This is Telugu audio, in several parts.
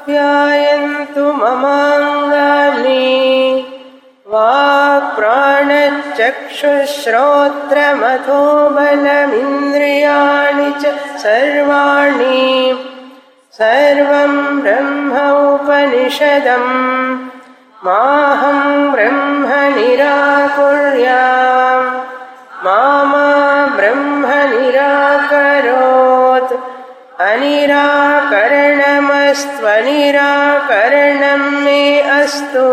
आप्यायन्तु ममाङ्गानि वाक्प्राणचक्षुश्रोत्रमथो बलमिन्द्रियाणि च सर्वाणि सर्वं ब्रह्म उपनिषदम् माहं ब्रह्म निराकुर्याम् मा मा ब्रह्म निराकरोत् अनिराकरणमस्त्वनिराकरणं मे अस्तु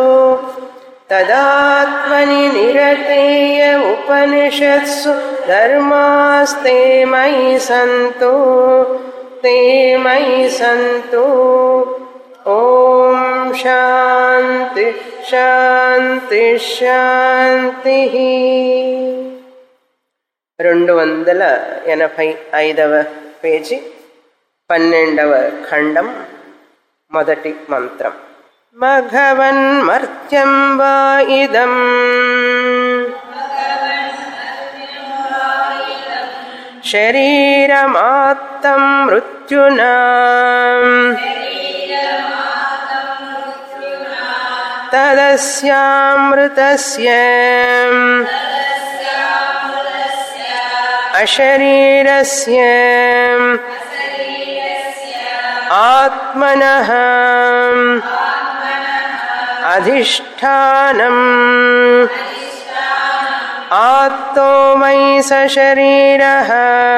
तदात्मनि निरतेय उपनिषत्सु धर्मास्ते मयि सन्तु ते मयि सन्तु ॐ शान्ति శాంతి శాంతి రెండు వందల ఎనభై ఐదవ పేజీ పన్నెండవ ఖండం మొదటి మంత్రం మఘవన్మర్త్యం వా ఇదం శరీరమాత్తం మృత్యునా तदस्यामृतस्य अशरीरस्य आत्मनः अधिष्ठानम् आत्तो मयि सशरीरः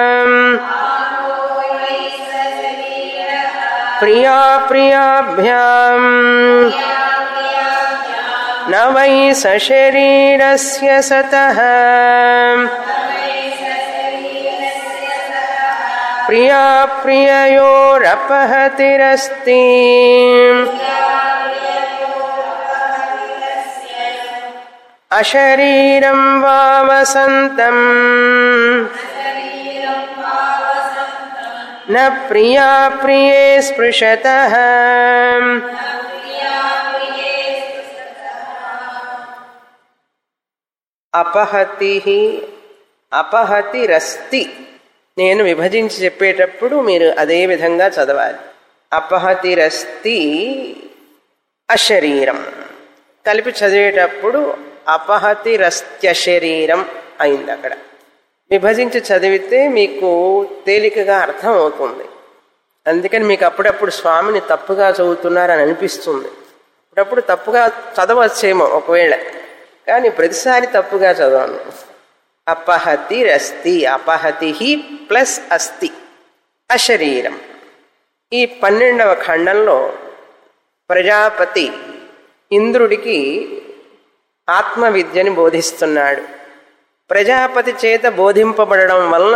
प्रिया प्रियाभ्याम् न वै सशरीरस्य सतः प्रिया प्रिययोरपहतिरस्ति अशरीरं वा वसन्तम् न प्रिया प्रिये स्पृशतः అపహతి అపహతిరస్తి నేను విభజించి చెప్పేటప్పుడు మీరు అదే విధంగా చదవాలి అపహతిరస్తి అశరీరం కలిపి చదివేటప్పుడు అపహతిరస్త్య శరీరం అయింది అక్కడ విభజించి చదివితే మీకు తేలికగా అర్థం అవుతుంది అందుకని మీకు అప్పుడప్పుడు స్వామిని తప్పుగా చదువుతున్నారని అనిపిస్తుంది అప్పుడప్పుడు తప్పుగా చదవచ్చేమో ఒకవేళ కానీ ప్రతిసారి తప్పుగా చదవను అపహతి రస్తి అపహతి ప్లస్ అస్తి అశరీరం ఈ పన్నెండవ ఖండంలో ప్రజాపతి ఇంద్రుడికి ఆత్మవిద్యని బోధిస్తున్నాడు ప్రజాపతి చేత బోధింపబడడం వలన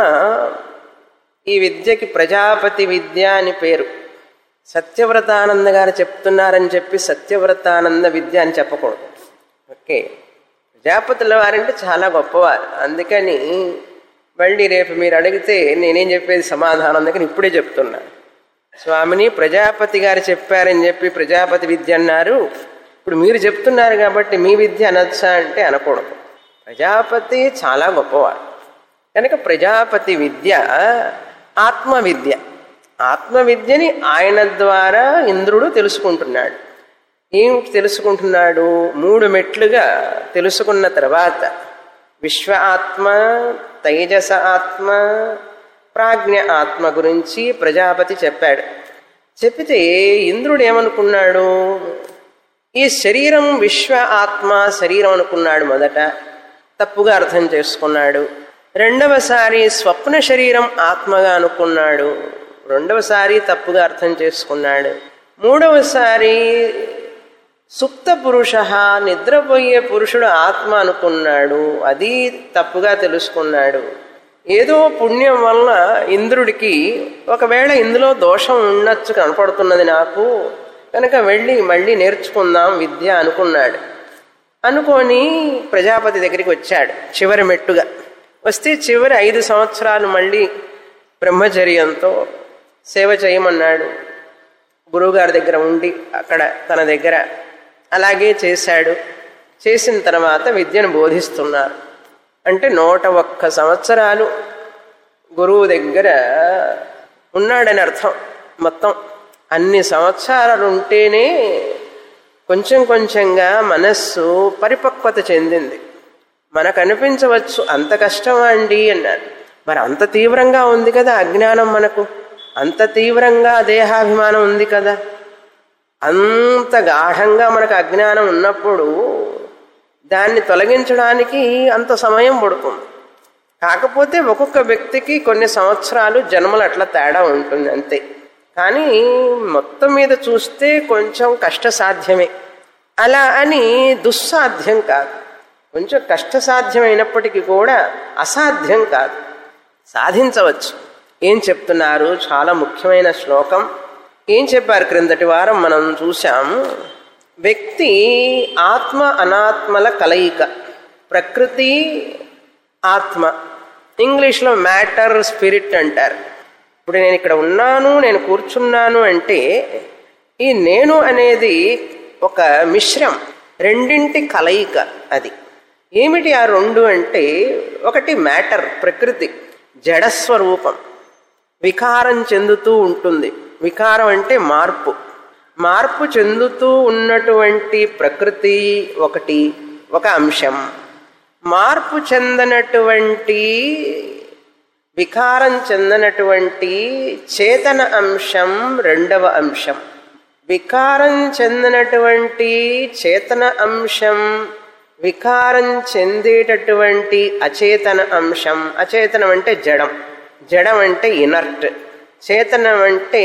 ఈ విద్యకి ప్రజాపతి విద్య అని పేరు సత్యవ్రతానంద గారు చెప్తున్నారని చెప్పి సత్యవ్రతానంద విద్య అని చెప్పకూడదు ఓకే ప్రజాపతుల వారంటే చాలా గొప్పవారు అందుకని మళ్ళీ రేపు మీరు అడిగితే నేనేం చెప్పేది సమాధానం అందుకని ఇప్పుడే చెప్తున్నా స్వామిని ప్రజాపతి గారు చెప్పారని చెప్పి ప్రజాపతి విద్య అన్నారు ఇప్పుడు మీరు చెప్తున్నారు కాబట్టి మీ విద్య అనొచ్చా అంటే అనకూడదు ప్రజాపతి చాలా గొప్పవారు కనుక ప్రజాపతి విద్య ఆత్మ విద్య ఆత్మ విద్యని ఆయన ద్వారా ఇంద్రుడు తెలుసుకుంటున్నాడు ఏమిటి తెలుసుకుంటున్నాడు మూడు మెట్లుగా తెలుసుకున్న తర్వాత విశ్వ ఆత్మ తైజస ఆత్మ ప్రాజ్ఞ ఆత్మ గురించి ప్రజాపతి చెప్పాడు చెప్పితే ఇంద్రుడు ఏమనుకున్నాడు ఈ శరీరం విశ్వ ఆత్మ శరీరం అనుకున్నాడు మొదట తప్పుగా అర్థం చేసుకున్నాడు రెండవసారి స్వప్న శరీరం ఆత్మగా అనుకున్నాడు రెండవసారి తప్పుగా అర్థం చేసుకున్నాడు మూడవసారి సుప్త పురుష నిద్రపోయే పురుషుడు ఆత్మ అనుకున్నాడు అది తప్పుగా తెలుసుకున్నాడు ఏదో పుణ్యం వలన ఇంద్రుడికి ఒకవేళ ఇందులో దోషం ఉండొచ్చు కనపడుతున్నది నాకు కనుక వెళ్ళి మళ్ళీ నేర్చుకుందాం విద్య అనుకున్నాడు అనుకొని ప్రజాపతి దగ్గరికి వచ్చాడు చివరి మెట్టుగా వస్తే చివరి ఐదు సంవత్సరాలు మళ్ళీ బ్రహ్మచర్యంతో సేవ చేయమన్నాడు గురువుగారి దగ్గర ఉండి అక్కడ తన దగ్గర అలాగే చేశాడు చేసిన తర్వాత విద్యను బోధిస్తున్నారు అంటే నూట ఒక్క సంవత్సరాలు గురువు దగ్గర ఉన్నాడని అర్థం మొత్తం అన్ని సంవత్సరాలు ఉంటేనే కొంచెం కొంచెంగా మనస్సు పరిపక్వత చెందింది మనకు అనిపించవచ్చు అంత కష్టమా అండి అన్నారు మరి అంత తీవ్రంగా ఉంది కదా అజ్ఞానం మనకు అంత తీవ్రంగా దేహాభిమానం ఉంది కదా అంత గాఢంగా మనకు అజ్ఞానం ఉన్నప్పుడు దాన్ని తొలగించడానికి అంత సమయం పడుతుంది కాకపోతే ఒక్కొక్క వ్యక్తికి కొన్ని సంవత్సరాలు జన్మలు అట్లా తేడా ఉంటుంది అంతే కానీ మొత్తం మీద చూస్తే కొంచెం కష్టసాధ్యమే అలా అని దుస్సాధ్యం కాదు కొంచెం కష్టసాధ్యమైనప్పటికీ కూడా అసాధ్యం కాదు సాధించవచ్చు ఏం చెప్తున్నారు చాలా ముఖ్యమైన శ్లోకం ఏం చెప్పారు క్రిందటి వారం మనం చూసాము వ్యక్తి ఆత్మ అనాత్మల కలయిక ప్రకృతి ఆత్మ ఇంగ్లీష్లో మ్యాటర్ స్పిరిట్ అంటారు ఇప్పుడు నేను ఇక్కడ ఉన్నాను నేను కూర్చున్నాను అంటే ఈ నేను అనేది ఒక మిశ్రం రెండింటి కలయిక అది ఏమిటి ఆ రెండు అంటే ఒకటి మ్యాటర్ ప్రకృతి జడస్వరూపం వికారం చెందుతూ ఉంటుంది వికారం అంటే మార్పు మార్పు చెందుతూ ఉన్నటువంటి ప్రకృతి ఒకటి ఒక అంశం మార్పు చెందనటువంటి వికారం చెందనటువంటి చేతన అంశం రెండవ అంశం వికారం చెందినటువంటి చేతన అంశం వికారం చెందేటటువంటి అచేతన అంశం అచేతనం అంటే జడం జడం అంటే ఇనర్ట్ చేతనం అంటే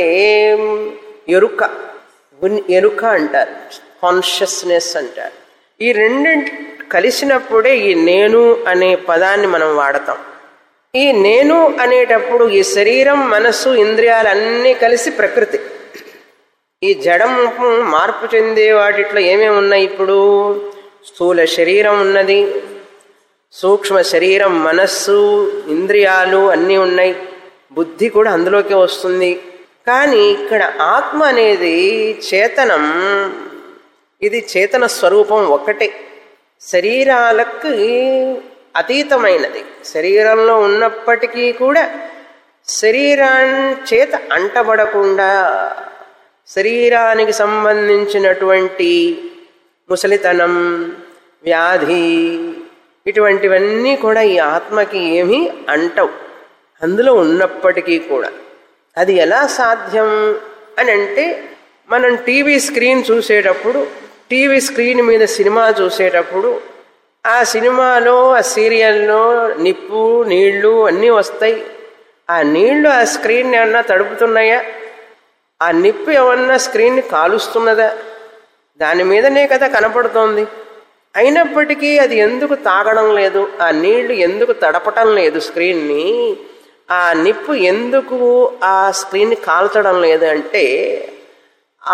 ఎరుక ఉన్- ఎరుక అంటారు కాన్షియస్నెస్ అంటారు ఈ రెండింటి కలిసినప్పుడే ఈ నేను అనే పదాన్ని మనం వాడతాం ఈ నేను అనేటప్పుడు ఈ శరీరం మనస్సు ఇంద్రియాలన్నీ కలిసి ప్రకృతి ఈ జడం మార్పు చెందే వాటిట్లో ఏమేమి ఉన్నాయి ఇప్పుడు స్థూల శరీరం ఉన్నది సూక్ష్మ శరీరం మనస్సు ఇంద్రియాలు అన్నీ ఉన్నాయి బుద్ధి కూడా అందులోకి వస్తుంది కానీ ఇక్కడ ఆత్మ అనేది చేతనం ఇది చేతన స్వరూపం ఒక్కటే శరీరాలకు అతీతమైనది శరీరంలో ఉన్నప్పటికీ కూడా శరీరాన్ని చేత అంటబడకుండా శరీరానికి సంబంధించినటువంటి ముసలితనం వ్యాధి ఇటువంటివన్నీ కూడా ఈ ఆత్మకి ఏమీ అంటవు అందులో ఉన్నప్పటికీ కూడా అది ఎలా సాధ్యం అని అంటే మనం టీవీ స్క్రీన్ చూసేటప్పుడు టీవీ స్క్రీన్ మీద సినిమా చూసేటప్పుడు ఆ సినిమాలో ఆ సీరియల్లో నిప్పు నీళ్లు అన్నీ వస్తాయి ఆ నీళ్లు ఆ స్క్రీన్ ఏమన్నా తడుపుతున్నాయా ఆ నిప్పు ఏమన్నా స్క్రీన్ని కాలుస్తున్నదా దాని మీదనే కదా కనపడుతోంది అయినప్పటికీ అది ఎందుకు తాగడం లేదు ఆ నీళ్లు ఎందుకు తడపటం లేదు స్క్రీన్ని ఆ నిప్పు ఎందుకు ఆ స్క్రీన్ని కాల్చడం లేదు అంటే ఆ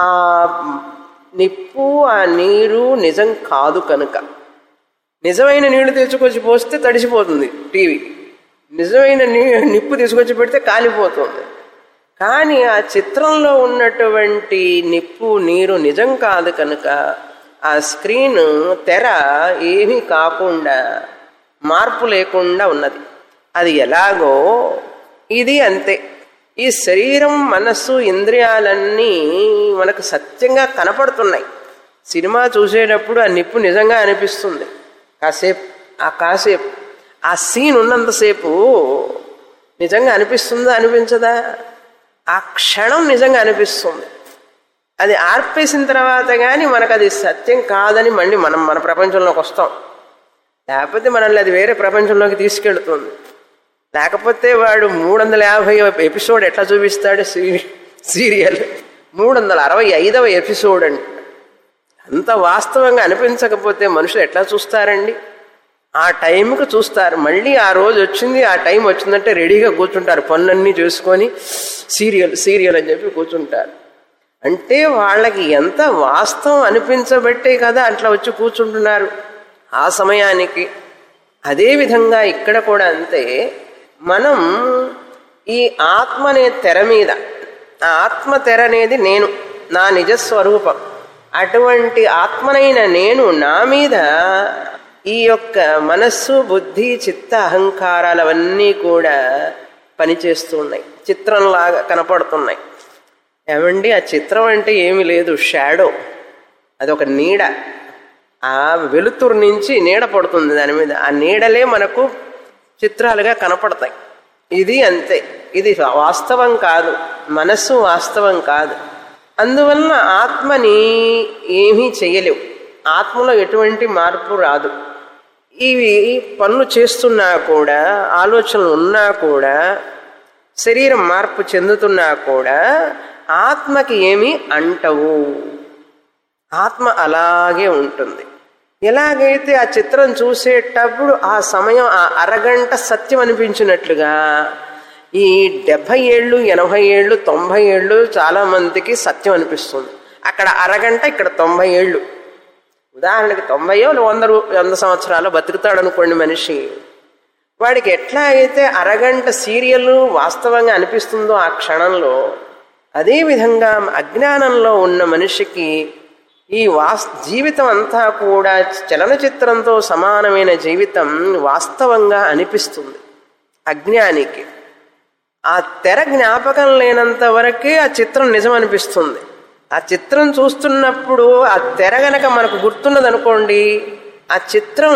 నిప్పు ఆ నీరు నిజం కాదు కనుక నిజమైన నీళ్లు తెచ్చుకొచ్చి పోస్తే తడిసిపోతుంది టీవీ నిజమైన నీ నిప్పు తీసుకొచ్చి పెడితే కాలిపోతుంది కానీ ఆ చిత్రంలో ఉన్నటువంటి నిప్పు నీరు నిజం కాదు కనుక ఆ స్క్రీన్ తెర ఏమీ కాకుండా మార్పు లేకుండా ఉన్నది అది ఎలాగో ఇది అంతే ఈ శరీరం మనస్సు ఇంద్రియాలన్నీ మనకు సత్యంగా కనపడుతున్నాయి సినిమా చూసేటప్పుడు ఆ నిప్పు నిజంగా అనిపిస్తుంది కాసేపు ఆ కాసేపు ఆ సీన్ ఉన్నంతసేపు నిజంగా అనిపిస్తుందా అనిపించదా ఆ క్షణం నిజంగా అనిపిస్తుంది అది ఆర్పేసిన తర్వాత కానీ మనకు అది సత్యం కాదని మళ్ళీ మనం మన ప్రపంచంలోకి వస్తాం లేకపోతే మనల్ని అది వేరే ప్రపంచంలోకి తీసుకెళ్తుంది లేకపోతే వాడు మూడు వందల యాభై ఎపిసోడ్ ఎట్లా చూపిస్తాడు సీ- సీరియల్ మూడు వందల అరవై ఐదవ ఎపిసోడ్ అండి అంత వాస్తవంగా అనిపించకపోతే మనుషులు ఎట్లా చూస్తారండి ఆ టైంకి చూస్తారు మళ్ళీ ఆ రోజు వచ్చింది ఆ టైం వచ్చిందంటే రెడీగా కూర్చుంటారు పనులన్నీ చేసుకొని సీరియల్ సీరియల్ అని చెప్పి కూర్చుంటారు అంటే వాళ్ళకి ఎంత వాస్తవం అనిపించబట్టే కదా అట్లా వచ్చి కూర్చుంటున్నారు ఆ సమయానికి అదేవిధంగా ఇక్కడ కూడా అంతే మనం ఈ ఆత్మ అనే తెర మీద ఆ ఆత్మ తెర అనేది నేను నా నిజస్వరూపం అటువంటి ఆత్మనైన నేను నా మీద ఈ యొక్క మనస్సు బుద్ధి చిత్త అహంకారాలు అవన్నీ కూడా పనిచేస్తూ ఉన్నాయి చిత్రంలాగా కనపడుతున్నాయి ఏమండి ఆ చిత్రం అంటే ఏమీ లేదు షాడో అదొక నీడ ఆ వెలుతురు నుంచి నీడ పడుతుంది దాని మీద ఆ నీడలే మనకు చిత్రాలుగా కనపడతాయి ఇది అంతే ఇది వాస్తవం కాదు మనస్సు వాస్తవం కాదు అందువలన ఆత్మని ఏమీ చేయలేవు ఆత్మలో ఎటువంటి మార్పు రాదు ఇవి పనులు చేస్తున్నా కూడా ఆలోచనలు ఉన్నా కూడా శరీరం మార్పు చెందుతున్నా కూడా ఆత్మకి ఏమీ అంటవు ఆత్మ అలాగే ఉంటుంది ఎలాగైతే ఆ చిత్రం చూసేటప్పుడు ఆ సమయం ఆ అరగంట సత్యం అనిపించినట్లుగా ఈ డెబ్భై ఏళ్ళు ఎనభై ఏళ్ళు తొంభై ఏళ్ళు చాలా మందికి సత్యం అనిపిస్తుంది అక్కడ అరగంట ఇక్కడ తొంభై ఏళ్ళు ఉదాహరణకి తొంభయో వంద రూ- వంద సంవత్సరాలు బతుకుతాడు అనుకోండి మనిషి వాడికి ఎట్లా అయితే అరగంట సీరియల్ వాస్తవంగా అనిపిస్తుందో ఆ క్షణంలో అదేవిధంగా అజ్ఞానంలో ఉన్న మనిషికి ఈ వాస్ జీవితం అంతా కూడా చలనచిత్రంతో సమానమైన జీవితం వాస్తవంగా అనిపిస్తుంది అజ్ఞానికి ఆ తెర జ్ఞాపకం లేనంత వరకే ఆ చిత్రం నిజం అనిపిస్తుంది ఆ చిత్రం చూస్తున్నప్పుడు ఆ తెర గనక మనకు గుర్తున్నది అనుకోండి ఆ చిత్రం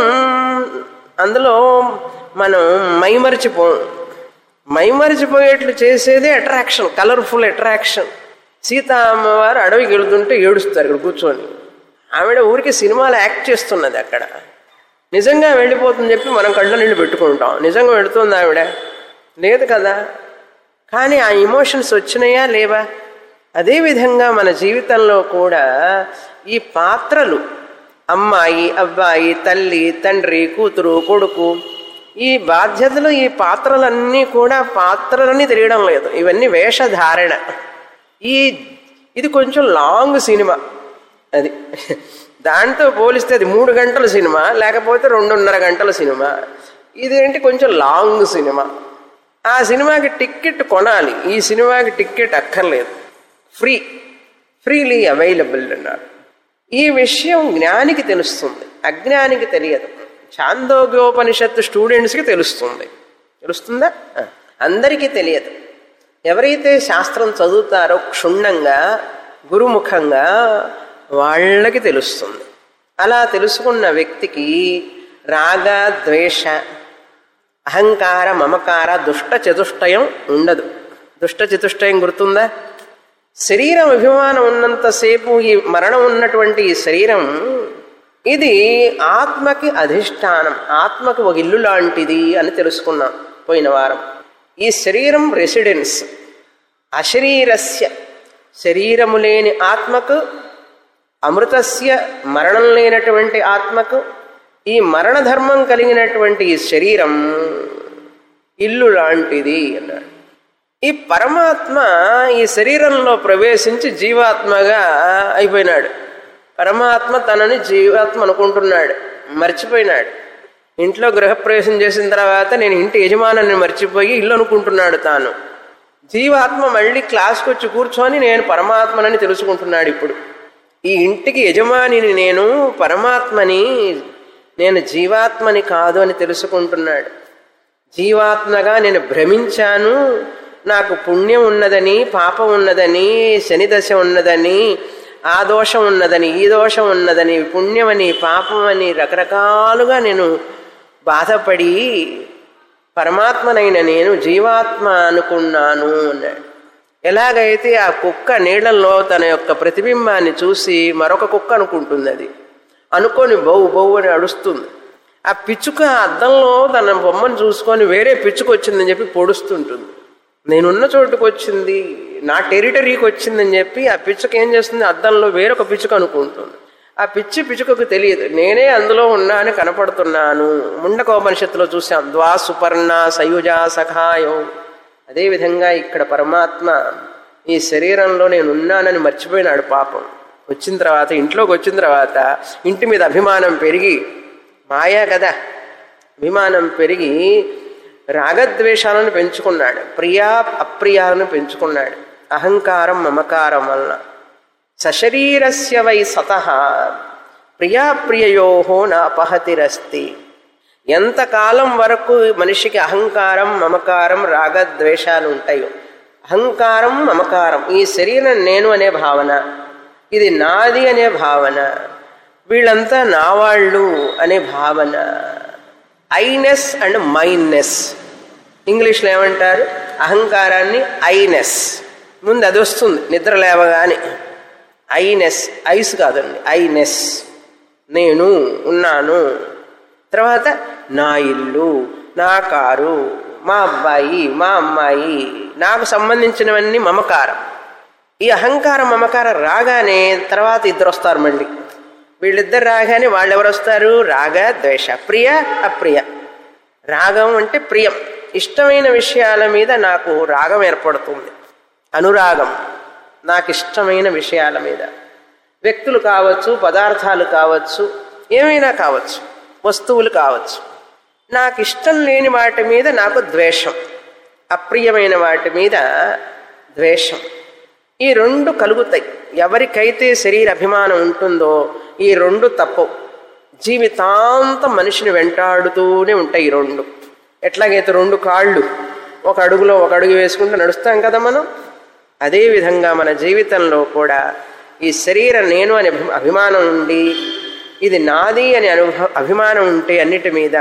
అందులో మనం మైమరిచిపో మైమరిచిపోయేట్లు చేసేదే అట్రాక్షన్ కలర్ఫుల్ అట్రాక్షన్ సీతా అమ్మవారు అడవికి వెళుతుంటే ఏడుస్తారు ఇక్కడ కూర్చొని ఆవిడ ఊరికి సినిమాలు యాక్ట్ చేస్తున్నది అక్కడ నిజంగా వెళ్ళిపోతుందని చెప్పి మనం కళ్ళ నీళ్ళు పెట్టుకుంటాం నిజంగా వెళుతుంది ఆవిడ లేదు కదా కానీ ఆ ఇమోషన్స్ వచ్చినాయా లేవా అదేవిధంగా మన జీవితంలో కూడా ఈ పాత్రలు అమ్మాయి అబ్బాయి తల్లి తండ్రి కూతురు కొడుకు ఈ బాధ్యతలు ఈ పాత్రలన్నీ కూడా పాత్రలని తెలియడం లేదు ఇవన్నీ వేషధారణ ఈ ఇది కొంచెం లాంగ్ సినిమా అది దాంతో పోలిస్తే అది మూడు గంటల సినిమా లేకపోతే రెండున్నర గంటల సినిమా ఇదేంటి కొంచెం లాంగ్ సినిమా ఆ సినిమాకి టికెట్ కొనాలి ఈ సినిమాకి టికెట్ అక్కర్లేదు ఫ్రీ ఫ్రీలీ అవైలబుల్ అన్నారు ఈ విషయం జ్ఞానికి తెలుస్తుంది అజ్ఞానికి తెలియదు ఛాందోగ్యోపనిషత్తు స్టూడెంట్స్కి తెలుస్తుంది తెలుస్తుందా ఆ, అందరికీ తెలియదు ఎవరైతే శాస్త్రం చదువుతారో క్షుణ్ణంగా గురుముఖంగా వాళ్ళకి తెలుస్తుంది అలా తెలుసుకున్న వ్యక్తికి రాగ ద్వేష అహంకార మమకార దుష్ట చతుష్టయం ఉండదు దుష్ట చతుష్టయం గుర్తుందా శరీరం అభిమానం ఉన్నంతసేపు ఈ మరణం ఉన్నటువంటి ఈ శరీరం ఇది ఆత్మకి అధిష్టానం ఆత్మకి ఒక ఇల్లు లాంటిది అని తెలుసుకున్నాం పోయిన వారం ఈ శరీరం రెసిడెన్స్ అశరీరస్య శరీరము లేని ఆత్మకు అమృతస్య మరణం లేనటువంటి ఆత్మకు ఈ మరణ ధర్మం కలిగినటువంటి ఈ శరీరం ఇల్లు లాంటిది అన్నాడు ఈ పరమాత్మ ఈ శరీరంలో ప్రవేశించి జీవాత్మగా అయిపోయినాడు పరమాత్మ తనని జీవాత్మ అనుకుంటున్నాడు మర్చిపోయినాడు ఇంట్లో గృహప్రవేశం చేసిన తర్వాత నేను ఇంటి యజమానాన్ని మర్చిపోయి ఇల్లు అనుకుంటున్నాడు తాను జీవాత్మ మళ్ళీ క్లాస్కి వచ్చి కూర్చొని నేను పరమాత్మనని తెలుసుకుంటున్నాడు ఇప్పుడు ఈ ఇంటికి యజమానిని నేను పరమాత్మని నేను జీవాత్మని కాదు అని తెలుసుకుంటున్నాడు జీవాత్మగా నేను భ్రమించాను నాకు పుణ్యం ఉన్నదని పాపం ఉన్నదని శనిదశ ఉన్నదని ఆ దోషం ఉన్నదని ఈ దోషం ఉన్నదని పుణ్యమని పాపమని రకరకాలుగా నేను బాధపడి పరమాత్మనైన నేను జీవాత్మ అనుకున్నాను అన్నాడు ఎలాగైతే ఆ కుక్క నీళ్లలో తన యొక్క ప్రతిబింబాన్ని చూసి మరొక కుక్క అనుకుంటుంది అది అనుకొని బౌ బౌ అని అడుస్తుంది ఆ పిచ్చుక అద్దంలో తన బొమ్మను చూసుకొని వేరే పిచ్చుక వచ్చిందని చెప్పి పొడుస్తుంటుంది నేనున్న చోటుకు వచ్చింది నా టెరిటరీకి వచ్చిందని చెప్పి ఆ పిచ్చుక ఏం చేస్తుంది అద్దంలో వేరొక పిచ్చుక అనుకుంటుంది ఆ పిచ్చి పిచ్చుకకు తెలియదు నేనే అందులో ఉన్నా అని కనపడుతున్నాను ముండకోపనిషత్తులో చూసాం ద్వా సుపర్ణ సయుజ సఖాయం అదేవిధంగా ఇక్కడ పరమాత్మ ఈ శరీరంలో నేను ఉన్నానని మర్చిపోయినాడు పాపం వచ్చిన తర్వాత ఇంట్లోకి వచ్చిన తర్వాత ఇంటి మీద అభిమానం పెరిగి మాయా కదా అభిమానం పెరిగి రాగద్వేషాలను పెంచుకున్నాడు ప్రియా అప్రియాలను పెంచుకున్నాడు అహంకారం మమకారం వలన సశరీరస్య వై సత ప్రియాప్రియయో నాపహతిరస్తి ఎంతకాలం వరకు మనిషికి అహంకారం మమకారం రాగద్వేషాలు ఉంటాయో అహంకారం మమకారం ఈ శరీరం నేను అనే భావన ఇది నాది అనే భావన వీళ్ళంతా నా వాళ్ళు అనే భావన ఐనెస్ అండ్ మైన్నెస్ ఇంగ్లీష్లో ఏమంటారు అహంకారాన్ని ఐనెస్ ముందు అది వస్తుంది నిద్ర లేవగానే ఐనెస్ ఐస్ కాదండి ఐనెస్ నేను ఉన్నాను తర్వాత నా ఇల్లు నా కారు మా అబ్బాయి మా అమ్మాయి నాకు సంబంధించినవన్నీ మమకారం ఈ అహంకారం మమకారం రాగానే తర్వాత ఇద్దరు వస్తారు మళ్ళీ వీళ్ళిద్దరు రాగానే వాళ్ళు ఎవరు వస్తారు రాగ ద్వేష ప్రియ అప్రియ రాగం అంటే ప్రియం ఇష్టమైన విషయాల మీద నాకు రాగం ఏర్పడుతుంది అనురాగం నాకు ఇష్టమైన విషయాల మీద వ్యక్తులు కావచ్చు పదార్థాలు కావచ్చు ఏమైనా కావచ్చు వస్తువులు కావచ్చు నాకు ఇష్టం లేని వాటి మీద నాకు ద్వేషం అప్రియమైన వాటి మీద ద్వేషం ఈ రెండు కలుగుతాయి ఎవరికైతే శరీర అభిమానం ఉంటుందో ఈ రెండు తప్పవు జీవితాంతం మనిషిని వెంటాడుతూనే ఉంటాయి ఈ రెండు ఎట్లాగైతే రెండు కాళ్ళు ఒక అడుగులో ఒక అడుగు వేసుకుంటూ నడుస్తాం కదా మనం అదేవిధంగా మన జీవితంలో కూడా ఈ శరీరం నేను అనే అభి- అభిమానం ఉండి ఇది నాది అనే అనుభవ అభిమానం ఉంటే అన్నిటి మీద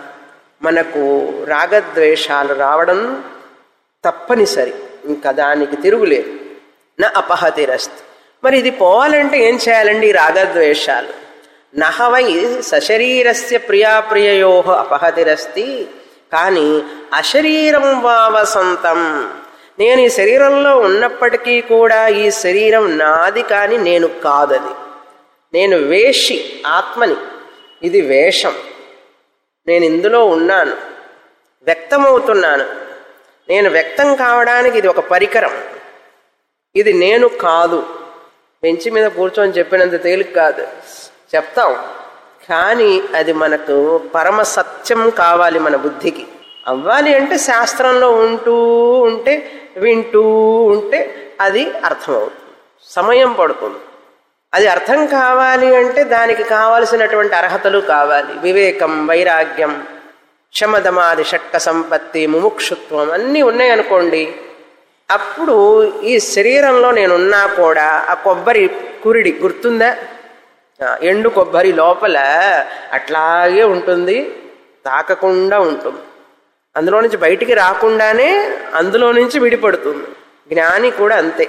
మనకు రాగద్వేషాలు రావడం తప్పనిసరి ఇంకా దానికి తిరుగులేదు నా అపహతిరస్తి మరి ఇది పోవాలంటే ఏం చేయాలండి ఈ రాగద్వేషాలు నహవై సశరీరస్య ప్రియాప్రియయో అపహతిరస్తి కానీ అశరీరం వావసంతం నేను ఈ శరీరంలో ఉన్నప్పటికీ కూడా ఈ శరీరం నాది కానీ నేను కాదది నేను వేషి ఆత్మని ఇది వేషం నేను ఇందులో ఉన్నాను వ్యక్తమవుతున్నాను నేను వ్యక్తం కావడానికి ఇది ఒక పరికరం ఇది నేను కాదు బెంచి మీద కూర్చొని చెప్పినంత తేలిక కాదు చెప్తాం కానీ అది మనకు పరమ సత్యం కావాలి మన బుద్ధికి అవ్వాలి అంటే శాస్త్రంలో ఉంటూ ఉంటే వింటూ ఉంటే అది అర్థమవుతుంది సమయం పడుతుంది అది అర్థం కావాలి అంటే దానికి కావలసినటువంటి అర్హతలు కావాలి వివేకం వైరాగ్యం శమదమాది షట్క సంపత్తి ముముక్షుత్వం అన్నీ ఉన్నాయనుకోండి అప్పుడు ఈ శరీరంలో నేనున్నా కూడా ఆ కొబ్బరి కురిడి గుర్తుందా ఆ, ఎండు కొబ్బరి లోపల అట్లాగే ఉంటుంది తాకకుండా ఉంటుంది అందులో నుంచి బయటికి రాకుండానే అందులో నుంచి విడిపడుతుంది జ్ఞాని కూడా అంతే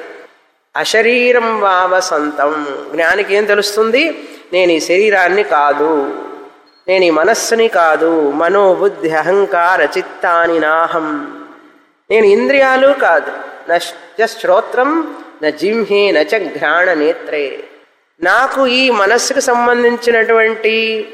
అశరీరం వావ సంతం జ్ఞానికి ఏం తెలుస్తుంది నేను ఈ శరీరాన్ని కాదు నేను ఈ మనస్సుని కాదు మనోబుద్ధి అహంకార చిత్తాని నాహం నేను ఇంద్రియాలు కాదు నశ్చ శ్రోత్రం న జింహే నచ ఘ్రాణ నేత్రే నాకు ఈ మనస్సుకు సంబంధించినటువంటి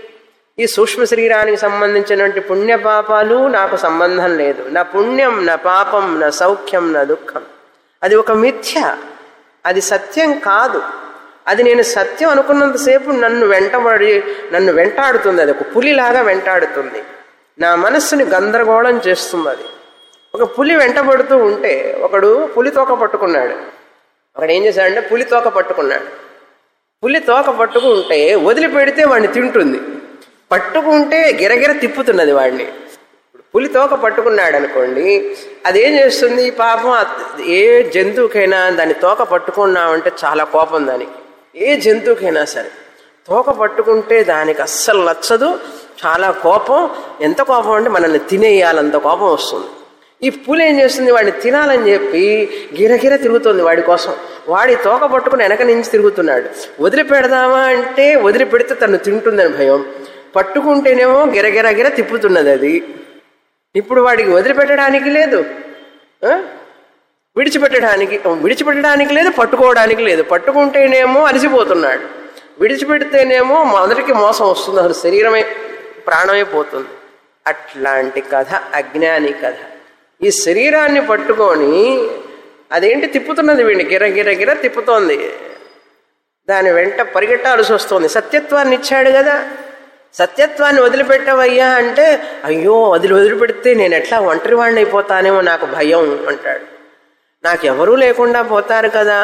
ఈ సూక్ష్మ శరీరానికి సంబంధించినటువంటి పుణ్యపాపాలు నాకు సంబంధం లేదు నా పుణ్యం నా పాపం నా సౌఖ్యం నా దుఃఖం అది ఒక మిథ్య అది సత్యం కాదు అది నేను సత్యం అనుకున్నంతసేపు నన్ను వెంటబడి నన్ను వెంటాడుతుంది అది ఒక పులిలాగా వెంటాడుతుంది నా మనస్సుని గందరగోళం చేస్తుంది అది ఒక పులి వెంటబడుతూ ఉంటే ఒకడు పులి తోక పట్టుకున్నాడు ఒకడు ఏం చేశాడంటే పులి తోక పట్టుకున్నాడు పులి తోక పట్టుకుంటే వదిలిపెడితే వాడిని తింటుంది పట్టుకుంటే గిరగిర తిప్పుతున్నది వాడిని ఇప్పుడు పులి తోక పట్టుకున్నాడు అనుకోండి అదేం చేస్తుంది పాపం ఆ- ఏ జంతువుకైనా దాన్ని తోక పట్టుకున్నామంటే చాలా కోపం దానికి ఏ జంతువుకైనా సరే తోక పట్టుకుంటే దానికి అస్సలు నచ్చదు చాలా కోపం ఎంత కోపం అంటే మనల్ని తినేయాలంత కోపం వస్తుంది ఈ పులి ఏం చేస్తుంది వాడిని తినాలని చెప్పి గిరగిర తిరుగుతుంది వాడి కోసం వాడి తోక పట్టుకుని వెనక నుంచి తిరుగుతున్నాడు వదిలిపెడదామా అంటే వదిలిపెడితే తను తింటుందని భయం పట్టుకుంటేనేమో గిరగిరగిర తిప్పుతున్నది అది ఇప్పుడు వాడికి వదిలిపెట్టడానికి లేదు ఆ? విడిచిపెట్టడానికి విడిచిపెట్టడానికి లేదు పట్టుకోవడానికి లేదు పట్టుకుంటేనేమో అలసిపోతున్నాడు విడిచిపెడితేనేమో మొదటికి మోసం వస్తుంది అసలు శరీరమే ప్రాణమే పోతుంది అట్లాంటి కథ అజ్ఞాని కథ ఈ శరీరాన్ని పట్టుకొని అదేంటి తిప్పుతున్నది వీడిని గిర గిర గిర తిప్పుతోంది దాని వెంట పరిగెట్టాల్సి వస్తుంది సత్యత్వాన్ని ఇచ్చాడు కదా సత్యత్వాన్ని వదిలిపెట్టవయ్యా అంటే అయ్యో వదిలి వదిలిపెడితే నేను ఎట్లా ఒంటరి వాడిని అయిపోతానేమో నాకు భయం అంటాడు నాకెవరూ లేకుండా పోతారు కదా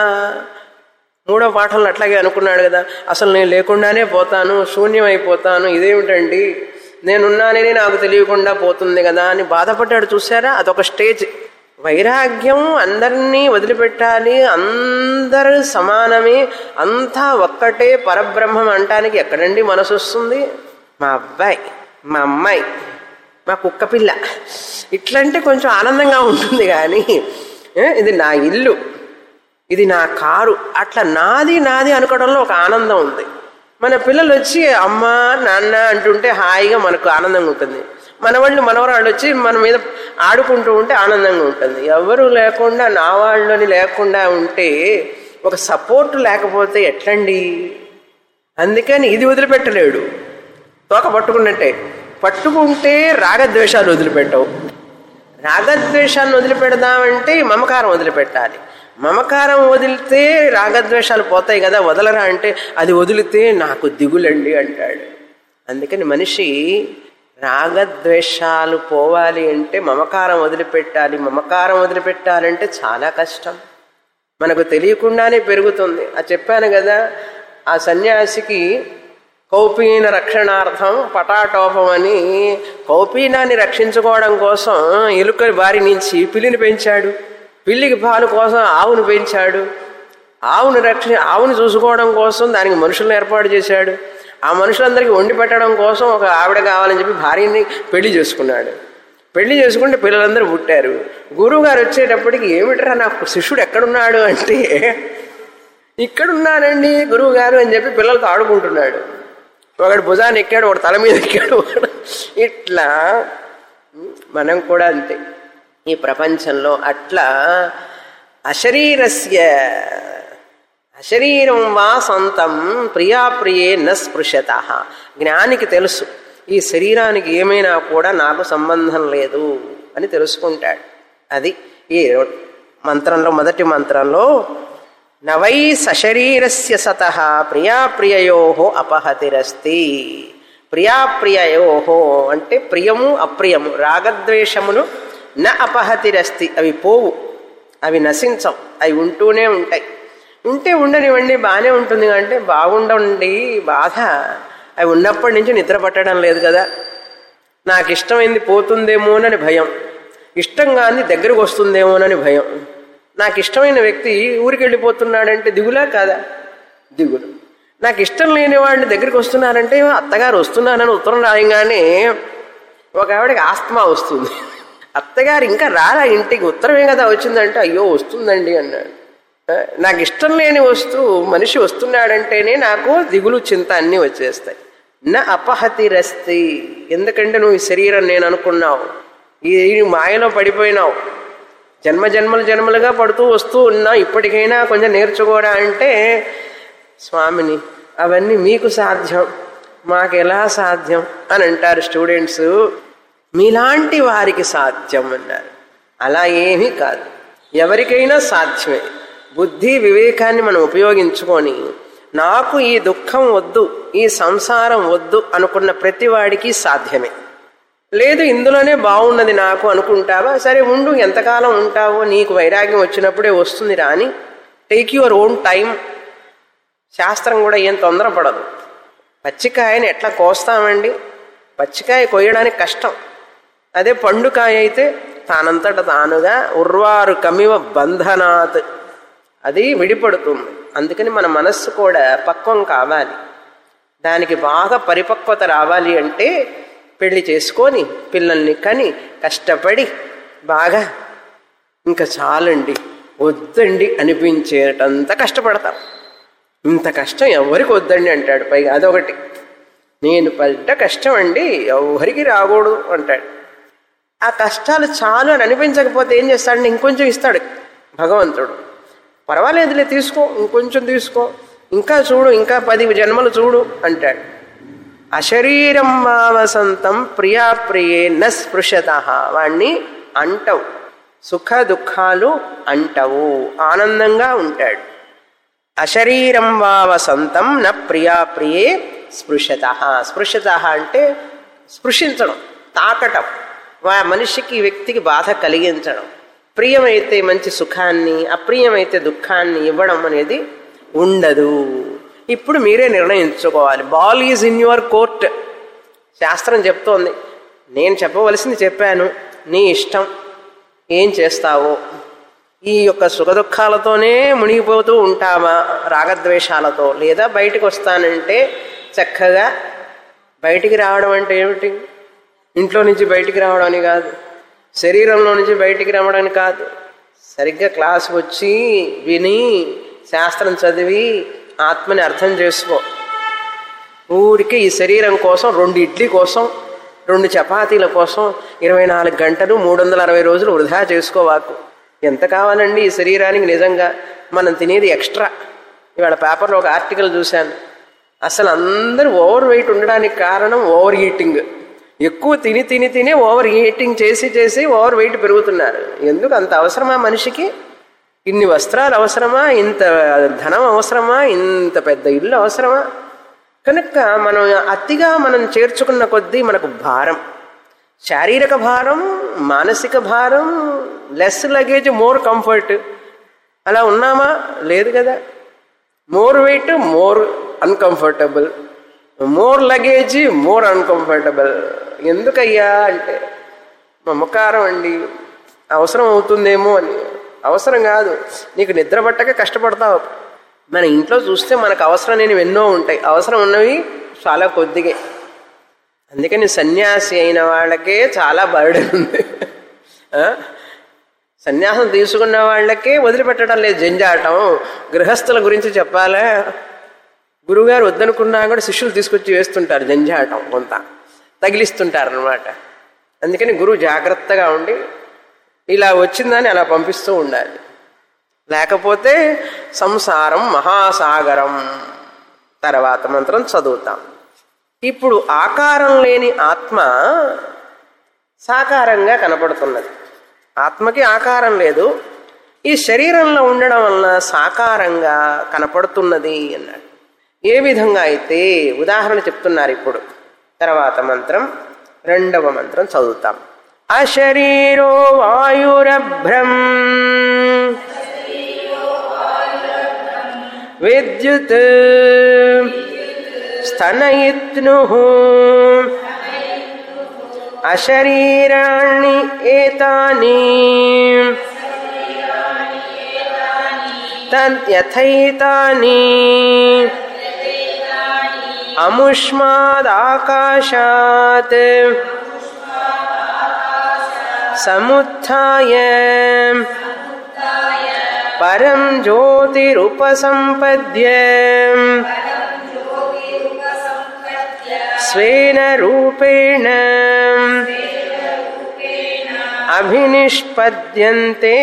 మూడో పాఠంలో అట్లాగే అనుకున్నాడు కదా అసలు నేను లేకుండానే పోతాను శూన్యం అయిపోతాను ఇదేమిటండి నేనున్నానని నాకు తెలియకుండా పోతుంది కదా అని బాధపడ్డాడు చూసారా అదొక స్టేజ్ వైరాగ్యం అందరినీ వదిలిపెట్టాలి అందరూ సమానమే అంతా ఒక్కటే పరబ్రహ్మం అంటానికి ఎక్కడండి మనసు వస్తుంది మా అబ్బాయి మా అమ్మాయి మా కుక్క పిల్ల ఇట్లంటే కొంచెం ఆనందంగా ఉంటుంది కానీ ఏ, ఇది నా ఇల్లు ఇది నా కారు అట్లా నాది నాది అనుకోవడంలో ఒక ఆనందం ఉంది మన పిల్లలు వచ్చి అమ్మ నాన్న అంటుంటే హాయిగా మనకు ఆనందంగా ఉంటుంది మన వాళ్ళు మనవరాళ్ళు వచ్చి మన మీద ఆడుకుంటూ ఉంటే ఆనందంగా ఉంటుంది ఎవరు లేకుండా నా వాళ్ళని లేకుండా ఉంటే ఒక సపోర్ట్ లేకపోతే ఎట్లండి అందుకని ఇది వదిలిపెట్టలేడు తోక పట్టుకున్నట్టే పట్టుకుంటే రాగద్వేషాలు వదిలిపెట్టవు రాగద్వేషాన్ని వదిలిపెడదామంటే మమకారం వదిలిపెట్టాలి మమకారం వదిలితే రాగద్వేషాలు పోతాయి కదా వదలరా అంటే అది వదిలితే నాకు దిగులండి అంటాడు అందుకని మనిషి రాగద్వేషాలు పోవాలి అంటే మమకారం వదిలిపెట్టాలి మమకారం వదిలిపెట్టాలంటే చాలా కష్టం మనకు తెలియకుండానే పెరుగుతుంది అది చెప్పాను కదా ఆ సన్యాసికి కౌపీన రక్షణార్థం పటాటోపం అని కౌపీనాన్ని రక్షించుకోవడం కోసం ఎలుక బారి నుంచి పిల్లిని పెంచాడు పిల్లికి పాలు కోసం ఆవును పెంచాడు ఆవును రక్ష ఆవును చూసుకోవడం కోసం దానికి మనుషులను ఏర్పాటు చేశాడు ఆ మనుషులందరికీ వండి పెట్టడం కోసం ఒక ఆవిడ కావాలని చెప్పి భార్యని పెళ్లి చేసుకున్నాడు పెళ్లి చేసుకుంటే పిల్లలందరూ పుట్టారు గురువు గారు వచ్చేటప్పటికి ఏమిట్రా నాకు శిష్యుడు ఎక్కడున్నాడు అంటే ఇక్కడున్నానండి గురువు గారు అని చెప్పి పిల్లలతో ఆడుకుంటున్నాడు ఒకడు భుజాన్ని ఎక్కాడు ఒకడు తల మీద ఎక్కాడు ఒకడు ఇట్లా మనం కూడా అంతే ఈ ప్రపంచంలో అట్లా అశరీరస్య అశరీరం వా సొంతం ప్రియాప్రియే న స్పృశత జ్ఞానికి తెలుసు ఈ శరీరానికి ఏమైనా కూడా నాకు సంబంధం లేదు అని తెలుసుకుంటాడు అది ఈ మంత్రంలో మొదటి మంత్రంలో నవై సశరీరస్య సత ప్రియాప్రియయో అపహతిరస్తి ప్రియాప్రియయో అంటే ప్రియము అప్రియము రాగద్వేషములు న అపహతిరస్తి అవి పోవు అవి నశించవు అవి ఉంటూనే ఉంటాయి ఉంటే ఉండనివ్వండి బాగానే ఉంటుంది అంటే బాగుండండి బాధ అవి ఉన్నప్పటి నుంచి నిద్ర పట్టడం లేదు కదా నాకు ఇష్టమైంది పోతుందేమోనని భయం ఇష్టం కాని దగ్గరకు వస్తుందేమోనని భయం నాకు ఇష్టమైన వ్యక్తి ఊరికి వెళ్ళిపోతున్నాడంటే దిగులా కాదా దిగులు నాకు ఇష్టం లేని వాడిని దగ్గరికి వస్తున్నారంటే అత్తగారు వస్తున్నానని ఉత్తరం రాయంగానే ఒక ఆవిడకి ఆస్తమా వస్తుంది అత్తగారు ఇంకా రారా ఇంటికి ఉత్తరమే కదా వచ్చిందంటే అయ్యో వస్తుందండి అన్నాడు ఆ, నాకు ఇష్టం లేని వస్తువు మనిషి వస్తున్నాడంటేనే నాకు దిగులు చింత అన్నీ వచ్చేస్తాయి నా అపహతిరస్తి ఎందుకంటే నువ్వు ఈ శరీరం నేను అనుకున్నావు ఈ ఈ మాయలో పడిపోయినావు జన్మ జన్మలు జన్మలుగా పడుతూ వస్తూ ఉన్నా ఇప్పటికైనా కొంచెం నేర్చుకోరా అంటే స్వామిని అవన్నీ మీకు సాధ్యం మాకు ఎలా సాధ్యం అని అంటారు స్టూడెంట్స్ మీలాంటి వారికి సాధ్యం అన్నారు అలా ఏమీ కాదు ఎవరికైనా సాధ్యమే బుద్ధి వివేకాన్ని మనం ఉపయోగించుకొని నాకు ఈ దుఃఖం వద్దు ఈ సంసారం వద్దు అనుకున్న ప్రతి వాడికి సాధ్యమే లేదు ఇందులోనే బాగున్నది నాకు అనుకుంటావా సరే ఉండు ఎంతకాలం ఉంటావో నీకు వైరాగ్యం వచ్చినప్పుడే వస్తుంది రాని టేక్ యువర్ ఓన్ టైం శాస్త్రం కూడా ఏం తొందరపడదు పచ్చికాయని ఎట్లా కోస్తామండి పచ్చికాయ కొయ్యడానికి కష్టం అదే పండుకాయ అయితే తానంతట తానుగా ఉర్వారు కమివ బంధనాత్ అది విడిపడుతుంది అందుకని మన మనస్సు కూడా పక్వం కావాలి దానికి బాగా పరిపక్వత రావాలి అంటే పెళ్లి చేసుకొని పిల్లల్ని కని కష్టపడి బాగా ఇంకా చాలండి వద్దండి అనిపించేటంత కష్టపడతాం ఇంత కష్టం ఎవరికి వద్దండి అంటాడు పైగా అదొకటి నేను పడ్డ కష్టం అండి ఎవరికి రాకూడదు అంటాడు ఆ కష్టాలు చాలు అని అనిపించకపోతే ఏం చేస్తాడు ఇంకొంచెం ఇస్తాడు భగవంతుడు పర్వాలేదులే తీసుకో ఇంకొంచెం తీసుకో ఇంకా చూడు ఇంకా పది జన్మలు చూడు అంటాడు అశరీరం భావసంతం ప్రియాప్రియే న స్పృశత వాణ్ణి అంటవు సుఖ దుఃఖాలు అంటవు ఆనందంగా ఉంటాడు అశరీరం వావసంతం న ప్రియాప్రియే స్పృశత స్పృశత అంటే స్పృశించడం తాకటం వా మనిషికి వ్యక్తికి బాధ కలిగించడం ప్రియమైతే మంచి సుఖాన్ని అప్రియమైతే దుఃఖాన్ని ఇవ్వడం అనేది ఉండదు ఇప్పుడు మీరే నిర్ణయించుకోవాలి ball is in your court శాస్త్రం చెప్తోంది నేను చెప్పవలసింది చెప్పాను నీ ఇష్టం ఏం చేస్తావో ఈ యొక్క సుఖదుఖాలతోనే మునిగిపోతూ ఉంటామా రాగద్వేషాలతో లేదా బయటకు వస్తానంటే చక్కగా బయటికి రావడం అంటే ఏమిటి ఇంట్లో నుంచి బయటికి రావడం అని కాదు శరీరంలో నుంచి బయటికి రావడానికి కాదు సరిగ్గా క్లాస్ వచ్చి విని శాస్త్రం చదివి ఆత్మని అర్థం చేసుకో ఊరికి ఈ శరీరం కోసం రెండు ఇడ్లీ కోసం రెండు చపాతీల కోసం ఇరవై నాలుగు గంటలు మూడు వందల అరవై రోజులు వృధా చేసుకోవాకు ఎంత కావాలండి ఈ శరీరానికి నిజంగా మనం తినేది ఎక్స్ట్రా ఇవాళ పేపర్లో ఒక ఆర్టికల్ చూశాను అసలు అందరూ ఓవర్ వెయిట్ ఉండడానికి కారణం ఓవర్ ఈటింగ్ ఎక్కువ తిని తిని తిని ఓవర్ ఈటింగ్ చేసి చేసి ఓవర్ వెయిట్ పెరుగుతున్నారు ఎందుకు అంత అవసరమా మనిషికి ఇన్ని వస్త్రాలు అవసరమా ఇంత ధనం అవసరమా ఇంత పెద్ద ఇల్లు అవసరమా కనుక మనం అతిగా మనం చేర్చుకున్న కొద్దీ మనకు భారం శారీరక భారం మానసిక భారం లెస్ లగేజ్ మోర్ కంఫర్ట్ అలా ఉన్నామా లేదు కదా more weight more uncomfortable more luggage more uncomfortable ఎందుకయ్యా అంటే మమకారం అండి అవసరం అవుతుందేమో అని అవసరం కాదు నీకు నిద్ర పట్టక కష్టపడతావు మన ఇంట్లో చూస్తే మనకు అవసరం లేనివి ఎన్నో ఉంటాయి అవసరం ఉన్నవి చాలా కొద్దిగే అందుకని సన్యాసి అయిన వాళ్ళకే చాలా బర్డెన్ ఉంది ఆ? సన్యాసం తీసుకున్న వాళ్ళకే వదిలిపెట్టడం లేదు జంజాటం గృహస్థుల గురించి చెప్పాలా గురువుగారు వద్దనుకున్నా కూడా శిష్యులు తీసుకొచ్చి వేస్తుంటారు జంజాటం కొంత తగిలిస్తుంటారు అనమాట అందుకని గురువు జాగ్రత్తగా ఉండి ఇలా వచ్చిందని అలా పంపిస్తూ ఉండాలి లేకపోతే సంసారం మహాసాగరం తర్వాత మంత్రం చదువుతాం ఇప్పుడు ఆకారం లేని ఆత్మ సాకారంగా కనపడుతున్నది ఆత్మకి ఆకారం లేదు ఈ శరీరంలో ఉండడం వలన సాకారంగా కనపడుతున్నది అన్నాడు ఏ విధంగా అయితే ఉదాహరణ చెప్తున్నారు ఇప్పుడు తర్వాత మంత్రం రెండవ మంత్రం చదువుతాం అశరీరో వాయురభ్రం విద్యుత్ స్తనయిత్ను అశరీరాణి ఏతాని తద్యథైతాని అముష్మాదాకాశాత్ సముత్య పరం జ్యోతిరుపసంపద్య స్వేన రూపేణ అభినిష్పద్యంతే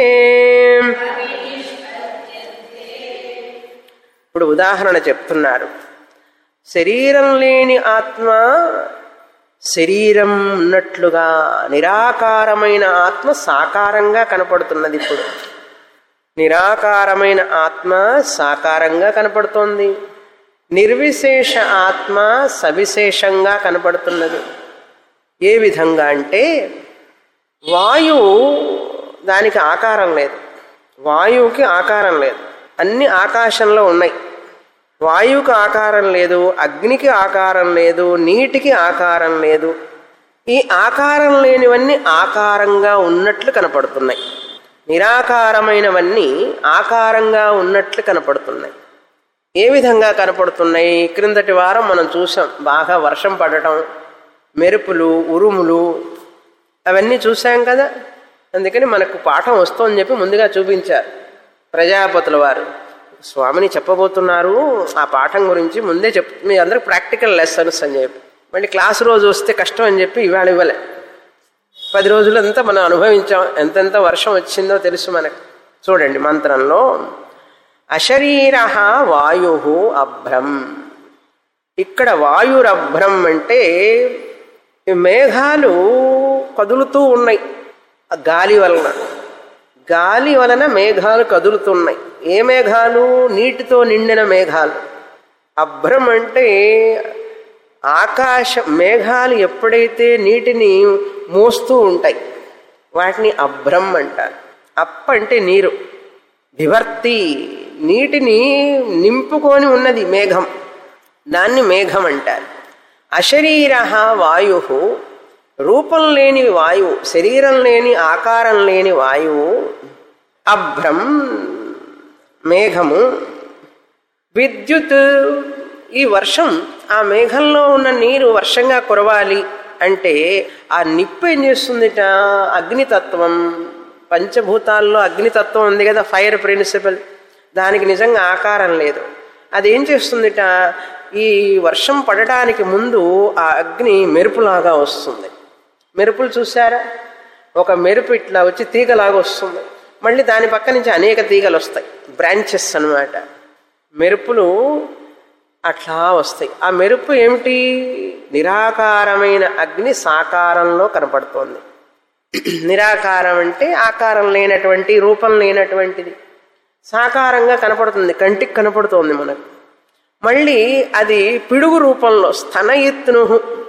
ఇప్పుడు ఉదాహరణ చెప్తున్నారు శరీరం లేని ఆత్మ శరీరం ఉన్నట్లుగా నిరాకారమైన ఆత్మ సాకారంగా కనపడుతున్నది ఇప్పుడు నిరాకారమైన ఆత్మ సాకారంగా కనపడుతోంది నిర్విశేష ఆత్మ సవిశేషంగా కనపడుతున్నది ఏ విధంగా అంటే వాయువు దానికి ఆకారం లేదు వాయువుకి ఆకారం లేదు అన్ని ఆకాశంలో ఉన్నాయి వాయువుకి ఆకారం లేదు అగ్నికి ఆకారం లేదు నీటికి ఆకారం లేదు ఈ ఆకారం లేనివన్నీ ఆకారంగా ఉన్నట్లు కనపడుతున్నాయి నిరాకారమైనవన్నీ ఆకారంగా ఉన్నట్లు కనపడుతున్నాయి ఏ విధంగా కనపడుతున్నాయి క్రిందటి వారం మనం చూసాం బాగా వర్షం పడటం మెరుపులు ఉరుములు అవన్నీ చూసాం కదా అందుకని మనకు పాఠం వస్తుందని చెప్పి ముందుగా చూపించారు ప్రజాపతుల వారు స్వామిని చెప్పబోతున్నారు ఆ పాఠం గురించి ముందే చెప్ మీ అందరికి ప్రాక్టికల్ లెసన్స్ అని చెప్పి మళ్ళీ క్లాస్ రోజు వస్తే కష్టం అని చెప్పి ఇవాళ ఇవ్వలే పది రోజులంతా మనం అనుభవించాం ఎంతెంత వర్షం వచ్చిందో తెలుసు మనకు చూడండి మంత్రంలో అశరీర వాయు అభ్రం ఇక్కడ వాయురభ్రం అంటే ఈ మేఘాలు కదులుతూ ఉన్నాయి ఆ గాలి వలన గాలి వలన మేఘాలు కదులుతున్నాయి ఏ మేఘాలు నీటితో నిండిన మేఘాలు అభ్రం అంటే ఆకాశ మేఘాలు ఎప్పుడైతే నీటిని మోస్తూ ఉంటాయి వాటిని అభ్రం అంటారు అప్ అంటే నీరు వివర్తి నీటిని నింపుకొని ఉన్నది మేఘం దాన్ని మేఘం అంటారు అశరీర వాయు రూపం లేని వాయువు శరీరం లేని ఆకారం లేని వాయువు అభ్రం మేఘము విద్యుత్ ఈ వర్షం ఆ మేఘంలో ఉన్న నీరు వర్షంగా కురవాలి అంటే ఆ నిప్పు ఏం చేస్తుందిట అగ్నితత్వం పంచభూతాల్లో అగ్నితత్వం ఉంది కదా ఫైర్ ప్రిన్సిపల్ దానికి నిజంగా ఆకారం లేదు అదేం చేస్తుందిట ఈ వర్షం పడటానికి ముందు ఆ అగ్ని మెరుపులాగా వస్తుంది మెరుపులు చూసారా ఒక మెరుపు ఇట్లా వచ్చి తీగలాగా వస్తుంది మళ్ళీ దాని పక్క నుంచి అనేక తీగలు వస్తాయి బ్రాంచెస్ అన్నమాట మెరుపులు అట్లా వస్తాయి ఆ మెరుపు ఏమిటి నిరాకారమైన అగ్ని సాకారంలో కనపడుతోంది నిరాకారం అంటే ఆకారం లేనటువంటి రూపం లేనటువంటిది సాకారంగా కనపడుతుంది కంటికి కనపడుతోంది మనకు మళ్ళీ అది పిడుగు రూపంలో స్తన ఎత్తును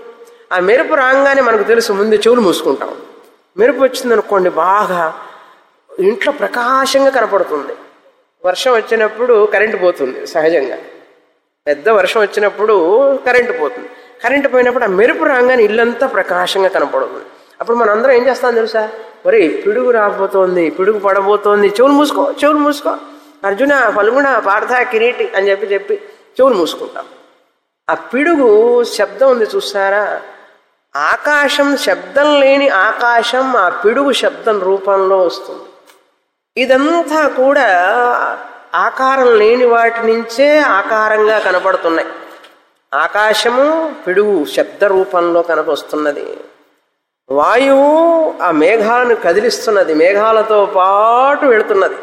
ఆ మెరుపు రాగానే మనకు తెలుసు ముందు చెవులు మూసుకుంటాం మెరుపు వచ్చిందనుకోండి బాగా ఇంట్లో ప్రకాశంగా కనపడుతుంది వర్షం వచ్చినప్పుడు కరెంటు పోతుంది సహజంగా పెద్ద వర్షం వచ్చినప్పుడు కరెంటు పోతుంది కరెంటు పోయినప్పుడు ఆ మెరుపు రాగానే ఇల్లంతా ప్రకాశంగా కనపడుతుంది అప్పుడు మనం అందరం ఏం చేస్తాం తెలుసా ఒరే పిడుగు రాబోతోంది పిడుగు పడబోతోంది చెవులు మూసుకో చెవులు మూసుకో అర్జున ఫల్గుణ పార్థ కిరీటి అని చెప్పి చెప్పి చెవులు మూసుకుంటాం ఆ పిడుగు శబ్దం ఉంది చూసారా ఆకాశం శబ్దం లేని ఆకాశం ఆ పిడుగు శబ్దం రూపంలో వస్తుంది ఇదంతా కూడా ఆకారం లేని వాటి నుంచే ఆకారంగా కనపడుతున్నాయి ఆకాశము పిడుగు శబ్ద రూపంలో కనపొస్తున్నది వాయువు ఆ మేఘాలను కదిలిస్తున్నది మేఘాలతో పాటు వెళుతున్నది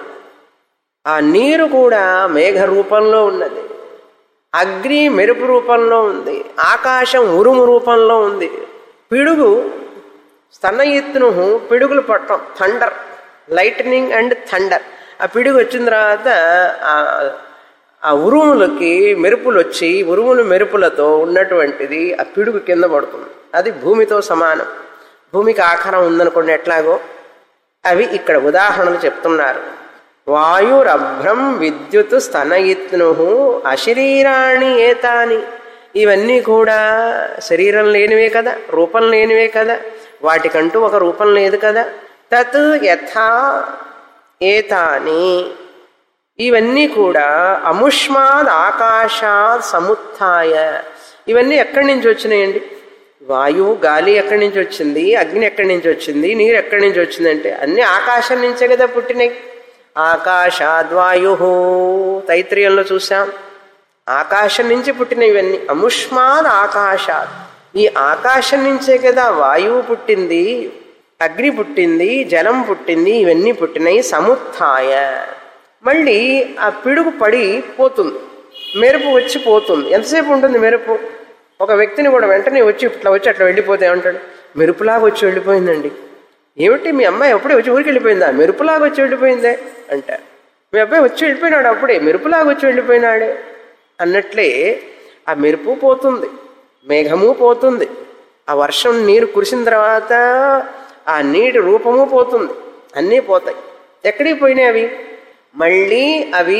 ఆ నీరు కూడా మేఘ రూపంలో ఉన్నది అగ్ని మెరుపు రూపంలో ఉంది ఆకాశం ఉరుము రూపంలో ఉంది పిడుగు స్తన ఎత్తును పిడుగులు పట్టం థండర్ లైటనింగ్ అండ్ థండర్ ఆ పిడుగు వచ్చిన తర్వాత ఆ- ఆ ఉరుములకి మెరుపులు వచ్చి ఉరుములు మెరుపులతో ఉన్నటువంటిది ఆ పిడుగు కింద పడుతుంది అది భూమితో సమానం భూమికి ఆకారం ఉందనుకోండి ఎట్లాగో అవి ఇక్కడ ఉదాహరణలు చెప్తున్నారు వాయురభ్రం విద్యుత్ స్తనయిత్ను అశరీరాణి ఏతాని ఇవన్నీ కూడా శరీరం లేనివే కదా రూపం లేనివే కదా వాటికంటూ ఒక రూపం లేదు కదా తత్ యథా ఏతాని ఇవన్నీ కూడా అముష్మాద్ ఆకాశాత్ సముత్థాయ ఇవన్నీ ఎక్కడి నుంచి వచ్చినాయండి వాయువు గాలి ఎక్కడి నుంచి వచ్చింది అగ్ని ఎక్కడి నుంచి వచ్చింది నీరు ఎక్కడి నుంచి వచ్చిందంటే అన్ని ఆకాశం నుంచే కదా పుట్టినాయి ఆకాశాద్వాయు తైత్రీయంలో చూసాం ఆకాశం నుంచి పుట్టినవి ఇవన్నీ అముష్మాద్ ఆకాశాత్ ఈ ఆకాశం నుంచే కదా వాయువు పుట్టింది అగ్ని పుట్టింది జలం పుట్టింది ఇవన్నీ పుట్టినాయి సముత్థాయ మళ్ళీ ఆ పిడుగు పడి పోతుంది మెరుపు వచ్చి పోతుంది ఎంతసేపు ఉంటుంది మెరుపు ఒక వ్యక్తిని కూడా వెంటనే వచ్చి ఇట్లా వచ్చి అట్లా వెళ్ళిపోతే ఏమంటాడు మెరుపులాగా వచ్చి వెళ్ళిపోయిందండి ఏమిటి మీ అమ్మాయి అప్పుడే వచ్చి ఊరికి వెళ్ళిపోయిందా మెరుపులాగా వచ్చి వెళ్ళిపోయిందే అంటారు మీ అబ్బాయి వచ్చి వెళ్ళిపోయినాడు అప్పుడే మెరుపులాగా వచ్చి వెళ్ళిపోయినాడే అన్నట్లే ఆ మెరుపు పోతుంది మేఘము పోతుంది ఆ వర్షం నీరు కురిసిన తర్వాత ఆ నీటి రూపము పోతుంది అన్నీ పోతాయి ఎక్కడికి పోయినాయి అవి మళ్ళీ అవి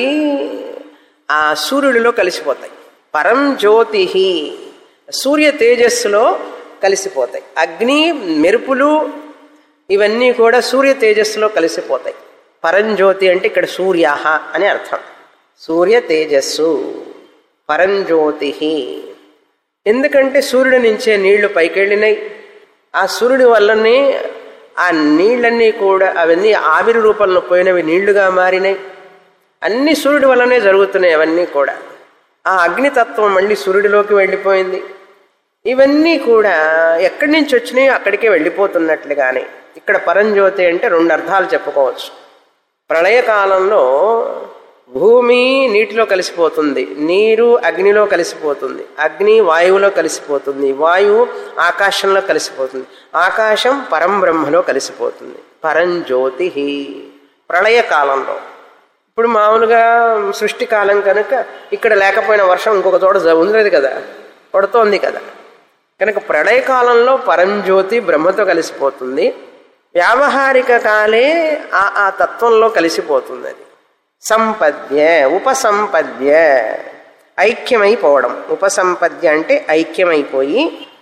ఆ సూర్యుడిలో కలిసిపోతాయి పరం జ్యోతి సూర్య తేజస్సులో కలిసిపోతాయి అగ్ని మెరుపులు ఇవన్నీ కూడా సూర్య తేజస్సులో కలిసిపోతాయి పరంజ్యోతి అంటే ఇక్కడ సూర్య అని అర్థం సూర్య తేజస్సు పరంజ్యోతి ఎందుకంటే సూర్యుడి నుంచే నీళ్లు పైకెళ్ళినాయి ఆ సూర్యుడి వల్లనే ఆ నీళ్ళన్నీ కూడా అవన్నీ ఆవిరి రూపంలో పోయినవి నీళ్లుగా మారినాయి అన్ని సూర్యుడి వల్లనే జరుగుతున్నాయి అవన్నీ కూడా ఆ అగ్నితత్వం మళ్ళీ సూర్యుడిలోకి వెళ్ళిపోయింది ఇవన్నీ కూడా ఎక్కడి నుంచి వచ్చినాయో అక్కడికే వెళ్ళిపోతున్నట్లుగానే ఇక్కడ పరంజ్యోతి అంటే రెండు అర్థాలు చెప్పుకోవచ్చు ప్రళయకాలంలో భూమి నీటిలో కలిసిపోతుంది నీరు అగ్నిలో కలిసిపోతుంది అగ్ని వాయువులో కలిసిపోతుంది వాయువు ఆకాశంలో కలిసిపోతుంది ఆకాశం పరంబ్రహ్మలో కలిసిపోతుంది పరంజ్యోతి ప్రళయకాలంలో ఇప్పుడు మామూలుగా సృష్టి కాలం కనుక ఇక్కడ లేకపోయిన వర్షం ఇంకొక చోట జ- ఉండలేదు కదా పడుతోంది కదా కనుక ప్రళయకాలంలో పరంజ్యోతి బ్రహ్మతో కలిసిపోతుంది వ్యావహారిక కాలే ఆ ఆ తత్వంలో కలిసిపోతుంది అది సంపద్య ఉపసంపద్య ఐక్యమైపోవడం ఉపసంపద్య అంటే ఐక్యమైపోయి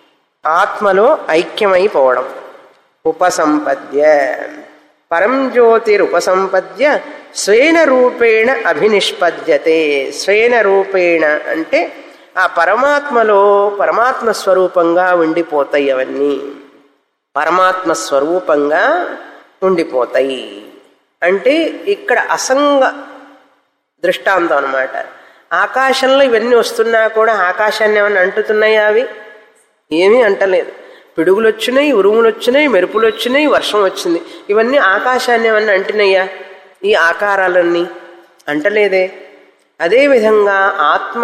ఆత్మలో ఐక్యమైపోవడం ఉపసంపద్య పరం జ్యోతిరుపసంపద్య స్వేన రూపేణ అభినిష్పద్యతే స్వేన రూపేణ అంటే ఆ పరమాత్మలో పరమాత్మ స్వరూపంగా ఉండిపోతాయి అవన్నీ పరమాత్మ స్వరూపంగా ఉండిపోతాయి అంటే ఇక్కడ అసంగ దృష్టాంతం అనమాట ఆకాశంలో ఇవన్నీ వస్తున్నా కూడా ఆకాశాన్ని ఏమైనా అంటుతున్నాయా అవి ఏమీ అంటలేదు పిడుగులు వచ్చినాయి ఉరుములు వచ్చినాయి మెరుపులు వచ్చినాయి వర్షం వచ్చింది ఇవన్నీ ఆకాశాన్ని ఏమన్నా అంటున్నాయా ఈ ఆకారాలన్నీ అంటలేదే అదేవిధంగా ఆత్మ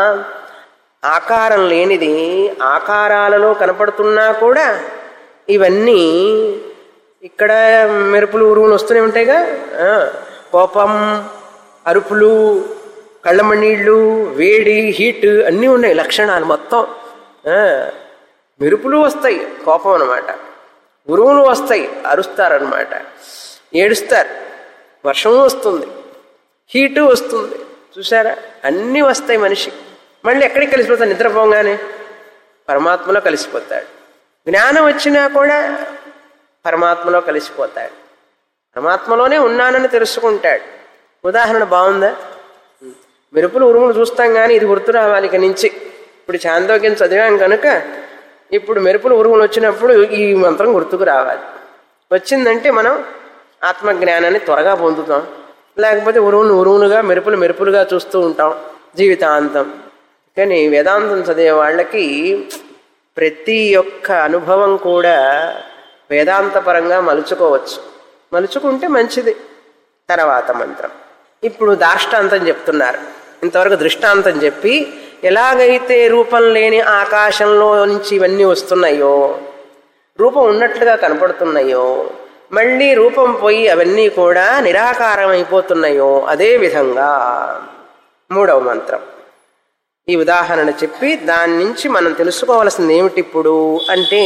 ఆకారం లేనిది ఆకారాలలో కనపడుతున్నా కూడా ఇవన్నీ ఇక్కడ మెరుపులు ఉరువులు వస్తూనే ఉంటాయిగా ఆ, కోపం అరుపులు కళ్ళమణీళ్ళు వేడి హీట్ అన్నీ ఉన్నాయి లక్షణాలు మొత్తం ఆ, మెరుపులు వస్తాయి కోపం అనమాట ఉరువులు వస్తాయి అరుస్తారనమాట ఏడుస్తారు వర్షం వస్తుంది హీటు వస్తుంది చూసారా అన్నీ వస్తాయి మనిషి మళ్ళీ ఎక్కడికి కలిసిపోతాడు నిద్రపోగానే పరమాత్మలో కలిసిపోతాడు జ్ఞానం వచ్చినా కూడా పరమాత్మలో కలిసిపోతాడు పరమాత్మలోనే ఉన్నానని తెలుసుకుంటాడు ఉదాహరణ బాగుందా మెరుపులు ఉరుములు చూస్తాం కానీ ఇది గుర్తు రావాలి ఇక నుంచి ఇప్పుడు చాందోగ్యం చదివాం కనుక ఇప్పుడు మెరుపులు ఉరుములు వచ్చినప్పుడు ఈ మంత్రం గుర్తుకు రావాలి వచ్చిందంటే మనం ఆత్మజ్ఞానాన్ని త్వరగా పొందుతాం లేకపోతే ఉరువును ఉరువునుగా మెరుపులు మెరుపులుగా చూస్తూ ఉంటాం జీవితాంతం కానీ వేదాంతం చదివే వాళ్ళకి ప్రతి ఒక్క అనుభవం కూడా వేదాంతపరంగా మలుచుకోవచ్చు మలుచుకుంటే మంచిది తర్వాత మంత్రం ఇప్పుడు దాష్టాంతం చెప్తున్నారు ఇంతవరకు దృష్టాంతం చెప్పి ఎలాగైతే రూపం లేని ఆకాశంలో నుంచి ఇవన్నీ వస్తున్నాయో రూపం ఉన్నట్లుగా కనపడుతున్నాయో మళ్ళీ రూపం పోయి అవన్నీ కూడా నిరాకారం అయిపోతున్నాయో అదే విధంగా మూడవ మంత్రం ఈ ఉదాహరణ చెప్పి దాని నుంచి మనం తెలుసుకోవాల్సింది ఏమిటి ఇప్పుడు అంటే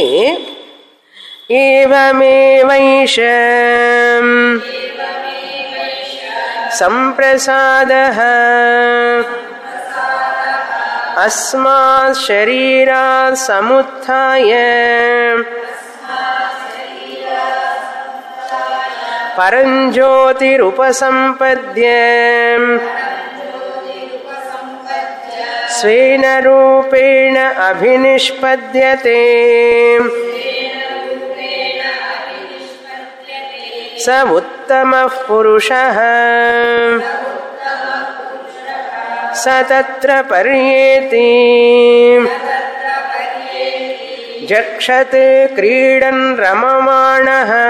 ఏవమేవైష సంప్రసాద అస్మాత్ శరీరాత్ సముత్య పరంజ్యోతిరుపసంపద్య స్వేన రూపేణ అభినిష్పద్యతే స ఉత్తమ పురుష స తత్ర పర్యేతి జక్షత్ క్రీడన్ రమమాణ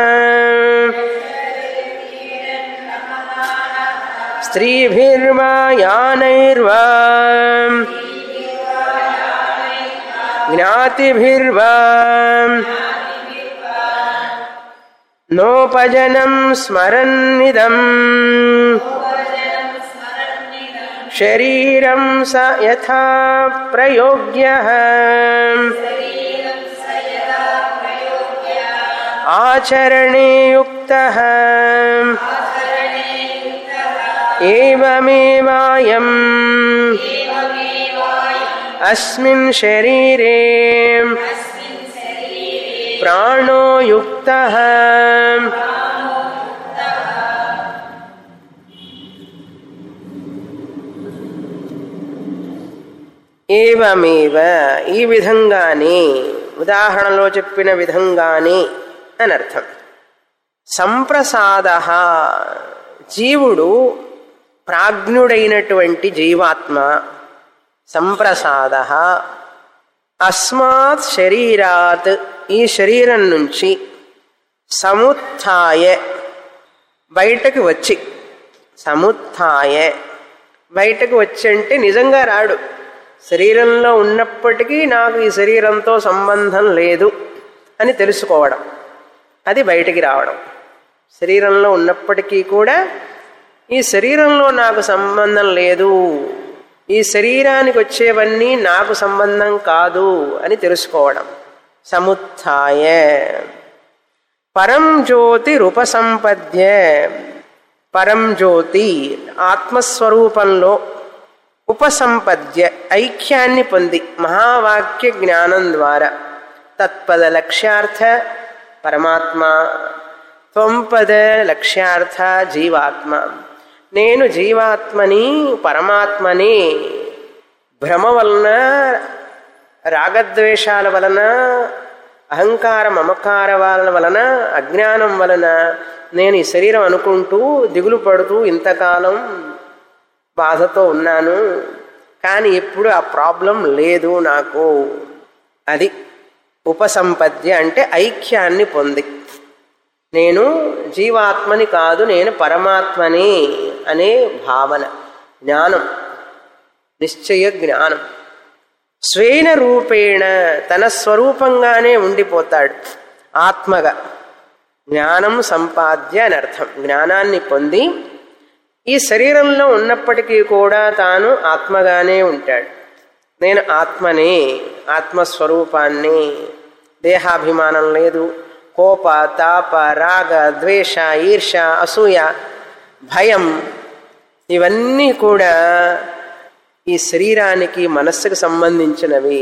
స్త్రీభిర్వా యానైర్వా జ్ఞాతిభిర్వా నోపజనం స్మరన్నిదం శరీరం స యథా ప్రయోగ్య ఆచరణే యుక్త ఏమేవాయం అస్మిన్ శరీరే ప్రాణో యుక్త ఏవమేవ ఈ విధంగానే ఉదాహరణలో చెప్పిన విధంగానే అని అర్థం సంప్రసాద జీవుడు ప్రాజ్ఞుడైనటువంటి జీవాత్మ సంప్రసాద అస్మాత్ శరీరాత్ ఈ శరీరం నుంచి సముత్య బయటకు వచ్చి సముత్య బయటకు వచ్చి అంటే నిజంగా రాడు శరీరంలో ఉన్నప్పటికీ నాకు ఈ శరీరంతో సంబంధం లేదు అని తెలుసుకోవడం అది బయటికి రావడం శరీరంలో ఉన్నప్పటికీ కూడా ఈ శరీరంలో నాకు సంబంధం లేదు ఈ శరీరానికి వచ్చేవన్నీ నాకు సంబంధం కాదు అని తెలుసుకోవడం సముత్య పరం జ్యోతి రూపసంపద్య పరం జ్యోతి ఆత్మస్వరూపంలో ఉపసంపద్య ఐక్యాన్ని పొంది మహావాక్య జ్ఞానం ద్వారా తత్పద లక్ష్యార్థ పరమాత్మ త్వంపద లక్ష్యార్థ జీవాత్మ నేను జీవాత్మని పరమాత్మని భ్రమ వలన రాగద్వేషాల వలన అహంకార మమకార వాళ్ళ వలన అజ్ఞానం వలన నేను ఈ శరీరం అనుకుంటూ దిగులు పడుతూ ఇంతకాలం బాధతో ఉన్నాను కానీ ఇప్పుడు ఆ ప్రాబ్లం లేదు నాకు అది ఉపసంపద్య అంటే ఐక్యాన్ని పొంది నేను జీవాత్మని కాదు నేను పరమాత్మని అనే భావన జ్ఞానం నిశ్చయ జ్ఞానం స్వేన రూపేణ తన స్వరూపంగానే ఉండిపోతాడు ఆత్మగా జ్ఞానం సంపాద్య అని అర్థం జ్ఞానాన్ని పొంది ఈ శరీరంలో ఉన్నప్పటికీ కూడా తాను ఆత్మగానే ఉంటాడు నేను ఆత్మనే ఆత్మస్వరూపాన్ని దేహాభిమానం లేదు కోప తాప రాగ ద్వేష ఈర్ష అసూయ భయం ఇవన్నీ కూడా ఈ శరీరానికి మనస్సుకు సంబంధించినవి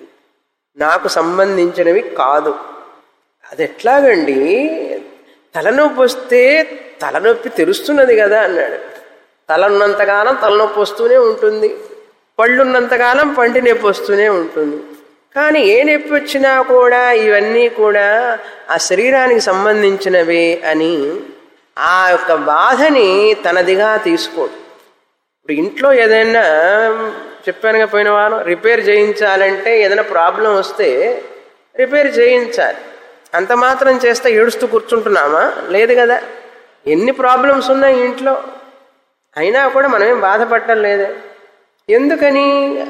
నాకు సంబంధించినవి కాదు అది ఎట్లాగండి తలనొప్పి వస్తే తలనొప్పి తెలుస్తున్నది కదా అన్నాడు తల ఉన్నంతకాలం తలనొప్పి వస్తూనే ఉంటుంది పళ్ళు ఉన్నంతకాలం పంటి నొప్పి వస్తూనే ఉంటుంది కానీ ఏ నొప్పి వచ్చినా కూడా ఇవన్నీ కూడా ఆ శరీరానికి సంబంధించినవే అని ఆ యొక్క బాధని తనదిగా తీసుకోడు ఇప్పుడు ఇంట్లో ఏదైనా చెప్పానుగా పోయిన వారం రిపేర్ చేయించాలంటే ఏదైనా ప్రాబ్లం వస్తే రిపేర్ చేయించాలి అంత మాత్రం చేస్తే ఏడుస్తూ కూర్చుంటున్నామా లేదు కదా ఎన్ని ప్రాబ్లమ్స్ ఉన్నాయి ఇంట్లో అయినా కూడా మనమేం బాధపడటం లేదే ఎందుకని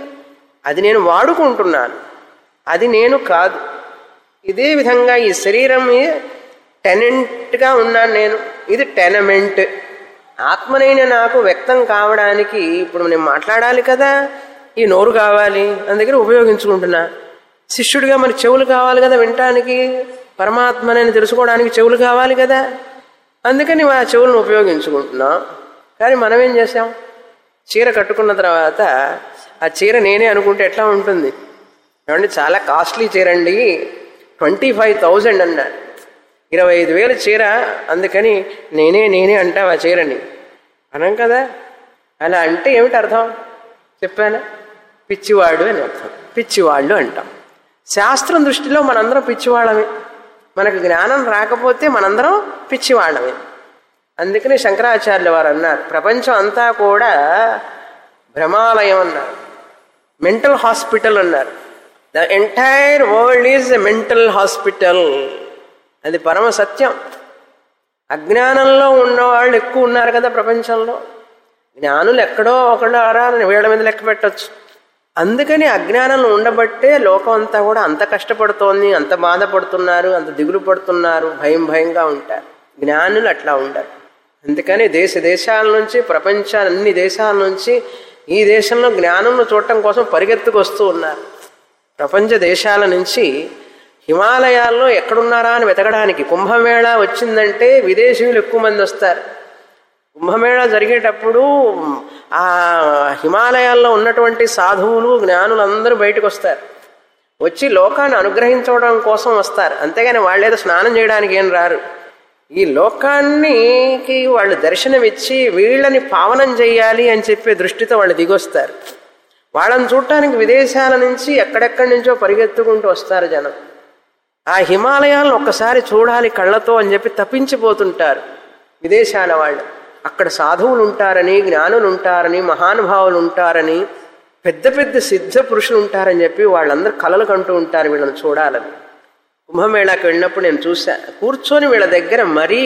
అది నేను వాడుకుంటున్నాను అది నేను కాదు ఇదే విధంగా ఈ శరీరం టెనెంట్గా ఉన్నాను నేను ఇది టెనమెంట్ ఆత్మనైన నాకు వ్యక్తం కావడానికి ఇప్పుడు నేను మాట్లాడాలి కదా ఈ నోరు కావాలి అందుకని ఉపయోగించుకుంటున్నా శిష్యుడిగా మరి చెవులు కావాలి కదా వినటానికి పరమాత్మనని తెలుసుకోవడానికి చెవులు కావాలి కదా అందుకని ఆ చెవులను ఉపయోగించుకుంటున్నాం కానీ మనం ఏం చేసాం చీర కట్టుకున్న తర్వాత ఆ చీర నేనే అనుకుంటే ఎట్లా ఉంటుంది ఏమండి చాలా కాస్ట్లీ చీర అండి ట్వంటీ ఫైవ్ థౌజండ్ అన్నారు ఇరవై ఐదు వేల చీర అందుకని నేనే నేనే అంటాం ఆ చీరని అనం కదా అలా అంటే ఏమిటి అర్థం చెప్పానా పిచ్చివాడు అని అర్థం పిచ్చివాళ్ళు అంటాం శాస్త్రం దృష్టిలో మనందరం పిచ్చివాళ్ళమే మనకు జ్ఞానం రాకపోతే మనందరం పిచ్చివాళ్ళమే అందుకని శంకరాచార్యుల వారు అన్నారు ప్రపంచం అంతా కూడా భ్రమాలయం అన్నారు మెంటల్ హాస్పిటల్ అన్నారు the entire world is a mental hospital అది పరమ సత్యం అజ్ఞానంలో ఉన్నవాళ్ళు ఎక్కువ ఉన్నారు కదా ప్రపంచంలో జ్ఞానులు ఎక్కడో ఒకడో అరాలని వీళ్ళ మీద లెక్క పెట్టచ్చు అందుకని అజ్ఞానంలో ఉండబట్టే లోకం అంతా కూడా అంత కష్టపడుతోంది అంత బాధపడుతున్నారు అంత దిగులు పడుతున్నారు భయం భయంగా ఉంటారు జ్ఞానులు అట్లా ఉండరు అందుకని దేశ దేశాల నుంచి ప్రపంచ అన్ని దేశాల నుంచి ఈ దేశంలో జ్ఞానంను చూడటం కోసం పరిగెత్తుకు వస్తూ ఉన్నారు ప్రపంచ దేశాల నుంచి హిమాలయాల్లో ఎక్కడున్నారా అని వెతకడానికి కుంభమేళా వచ్చిందంటే విదేశీయులు ఎక్కువ మంది వస్తారు కుంభమేళా జరిగేటప్పుడు ఆ హిమాలయాల్లో ఉన్నటువంటి సాధువులు జ్ఞానులు అందరూ బయటకు వస్తారు వచ్చి లోకాన్ని అనుగ్రహించడం కోసం వస్తారు అంతేగాని వాళ్ళేదో స్నానం చేయడానికి ఏం రారు ఈ లోకానికి వాళ్ళు దర్శనమిచ్చి వీళ్ళని పావనం చేయాలి అని చెప్పే దృష్టితో వాళ్ళు దిగొస్తారు వాళ్ళని చూడటానికి విదేశాల నుంచి ఎక్కడెక్కడి నుంచో పరిగెత్తుకుంటూ వస్తారు జనం ఆ హిమాలయాలను ఒక్కసారి చూడాలి కళ్ళతో అని చెప్పి తప్పించిపోతుంటారు విదేశాల వాళ్ళు అక్కడ సాధువులు ఉంటారని జ్ఞానులు ఉంటారని మహానుభావులు ఉంటారని పెద్ద పెద్ద సిద్ధ పురుషులు ఉంటారని చెప్పి వాళ్ళందరూ కలలు కంటూ ఉంటారు వీళ్ళని చూడాలని కుంభమేళాకి వెళ్ళినప్పుడు నేను చూశా కూర్చొని వీళ్ళ దగ్గర మరీ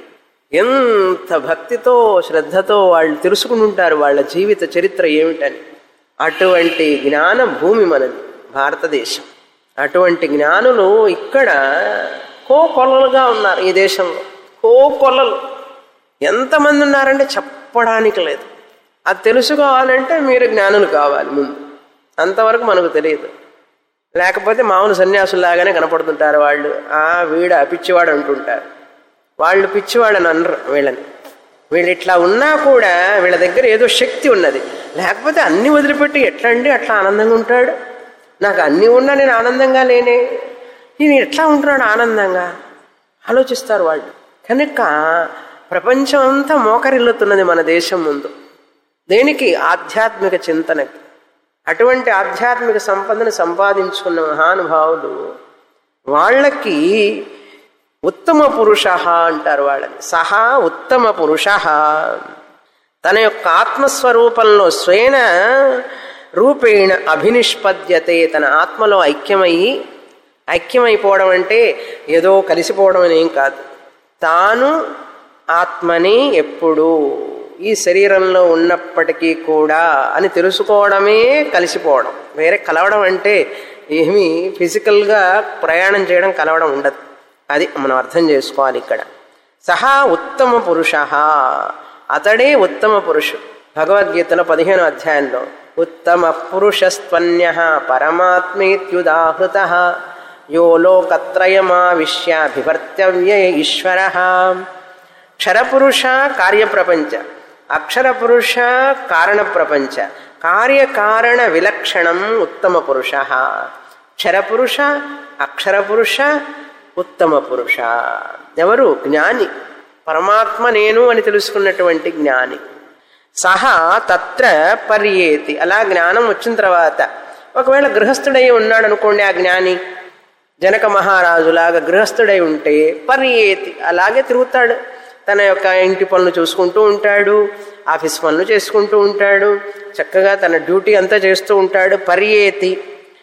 ఎంత భక్తితో శ్రద్ధతో వాళ్ళు తెలుసుకుని ఉంటారు వాళ్ళ జీవిత చరిత్ర ఏమిటని అటువంటి జ్ఞాన భూమి మనది భారతదేశం అటువంటి జ్ఞానులు ఇక్కడ కోకొల్లలుగా ఉన్నారు ఈ దేశంలో కోకొల్లలు ఎంతమంది ఉన్నారంటే చెప్పడానికి లేదు అది తెలుసుకోవాలంటే మీరు జ్ఞానులు కావాలి ముందు అంతవరకు మనకు తెలియదు లేకపోతే మామూలు సన్యాసుల్లాగానే కనపడుతుంటారు వాళ్ళు ఆ వీడ పిచ్చివాడు అంటుంటారు వాళ్ళు పిచ్చివాడని అనరు వీళ్ళని వీళ్ళు ఇట్లా ఉన్నా కూడా వీళ్ళ దగ్గర ఏదో శక్తి ఉన్నది లేకపోతే అన్ని వదిలిపెట్టి ఎట్లా అండి అట్లా ఆనందంగా ఉంటాడు నాకు అన్నీ ఉన్నా నేను ఆనందంగా లేనే ఈయన ఎట్లా ఉంటున్నాడు ఆనందంగా ఆలోచిస్తారు వాళ్ళు కనుక ప్రపంచం అంతా మోకరిల్లుతున్నది మన దేశం ముందు దేనికి ఆధ్యాత్మిక చింతనకి అటువంటి ఆధ్యాత్మిక సంపదను సంపాదించుకున్న మహానుభావులు వాళ్ళకి ఉత్తమ పురుష అంటారు వాళ్ళని సహా ఉత్తమ పురుష తన యొక్క ఆత్మస్వరూపంలో స్వైన రూపేణ అభినిష్పద్యతే తన ఆత్మలో ఐక్యమయ్యి ఐక్యమైపోవడం అంటే ఏదో కలిసిపోవడం అనేం కాదు తాను ఆత్మని ఎప్పుడు ఈ శరీరంలో ఉన్నప్పటికీ కూడా అని తెలుసుకోవడమే కలిసిపోవడం వేరే కలవడం అంటే ఏమీ ఫిజికల్గా ప్రయాణం చేయడం కలవడం ఉండదు అది మనం అర్థం చేసుకోవాలి ఇక్కడ సహా ఉత్తమ పురుష అతడే ఉత్తమ పురుషుడు భగవద్గీతలో పదిహేను అధ్యాయంలో ఉత్తమ పురుషస్త్వన్య పరమాత్మేత్యుదాహృత యో లోకత్రయమావిశ్య వివర్తవ్య ఈశ్వర క్షరపురుష కార్యప్రపంచ అక్షర పురుష కారణ ప్రపంచ కార్యకారణ విలక్షణం ఉత్తమ పురుష క్షరపురుష అక్షర పురుష ఉత్తమ పురుష ఎవరు జ్ఞాని పరమాత్మ నేను అని తెలుసుకున్నటువంటి జ్ఞాని సహా తత్ర పర్యేతి అలా జ్ఞానం వచ్చిన తర్వాత ఒకవేళ గృహస్థుడై ఉన్నాడు అనుకోండి ఆ జ్ఞాని జనక మహారాజులాగా గృహస్థుడై ఉంటే పర్యేతి అలాగే తిరుగుతాడు తన యొక్క ఇంటి పనులు చూసుకుంటూ ఉంటాడు ఆఫీస్ పనులు చేసుకుంటూ ఉంటాడు చక్కగా తన డ్యూటీ అంతా చేస్తూ ఉంటాడు పర్యేతి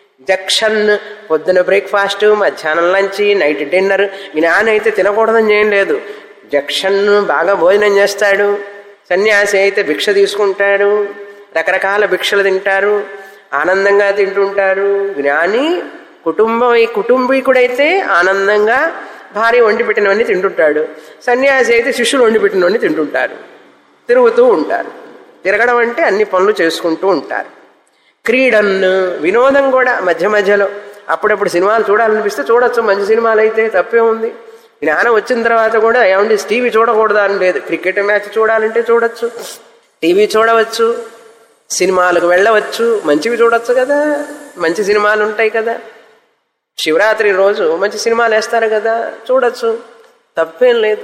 జక్షన్ పొద్దున బ్రేక్ఫాస్ట్ మధ్యాహ్నం లంచ్ నైట్ డిన్నర్ జ్ఞానం అయితే తినకూడదని ఏం లేదు జక్షన్ బాగా భోజనం చేస్తాడు సన్యాసి అయితే భిక్ష తీసుకుంటాడు రకరకాల భిక్షలు తింటారు ఆనందంగా తింటుంటారు జ్ఞాని కుటుంబం కుటుంబీకుడైతే ఆనందంగా భార్య వండి పెట్టినవన్నీ తింటుంటాడు సన్యాసి అయితే శిష్యులు వండి పెట్టినవన్నీ తింటుంటారు తిరుగుతూ ఉంటారు తిరగడం అంటే అన్ని పనులు చేసుకుంటూ ఉంటారు క్రీడన్ వినోదం కూడా మధ్య మధ్యలో అప్పుడప్పుడు సినిమాలు చూడాలనిపిస్తే చూడొచ్చు మంచి సినిమాలు అయితే తప్పే ఉంది జ్ఞానం వచ్చిన తర్వాత కూడా ఏమండి టీవీ చూడకూడదా అని లేదు క్రికెట్ మ్యాచ్ చూడాలంటే చూడొచ్చు టీవీ చూడవచ్చు సినిమాలకు వెళ్ళవచ్చు మంచివి చూడొచ్చు కదా మంచి సినిమాలు ఉంటాయి కదా శివరాత్రి రోజు మంచి సినిమాలు వేస్తారు కదా చూడొచ్చు తప్పేం లేదు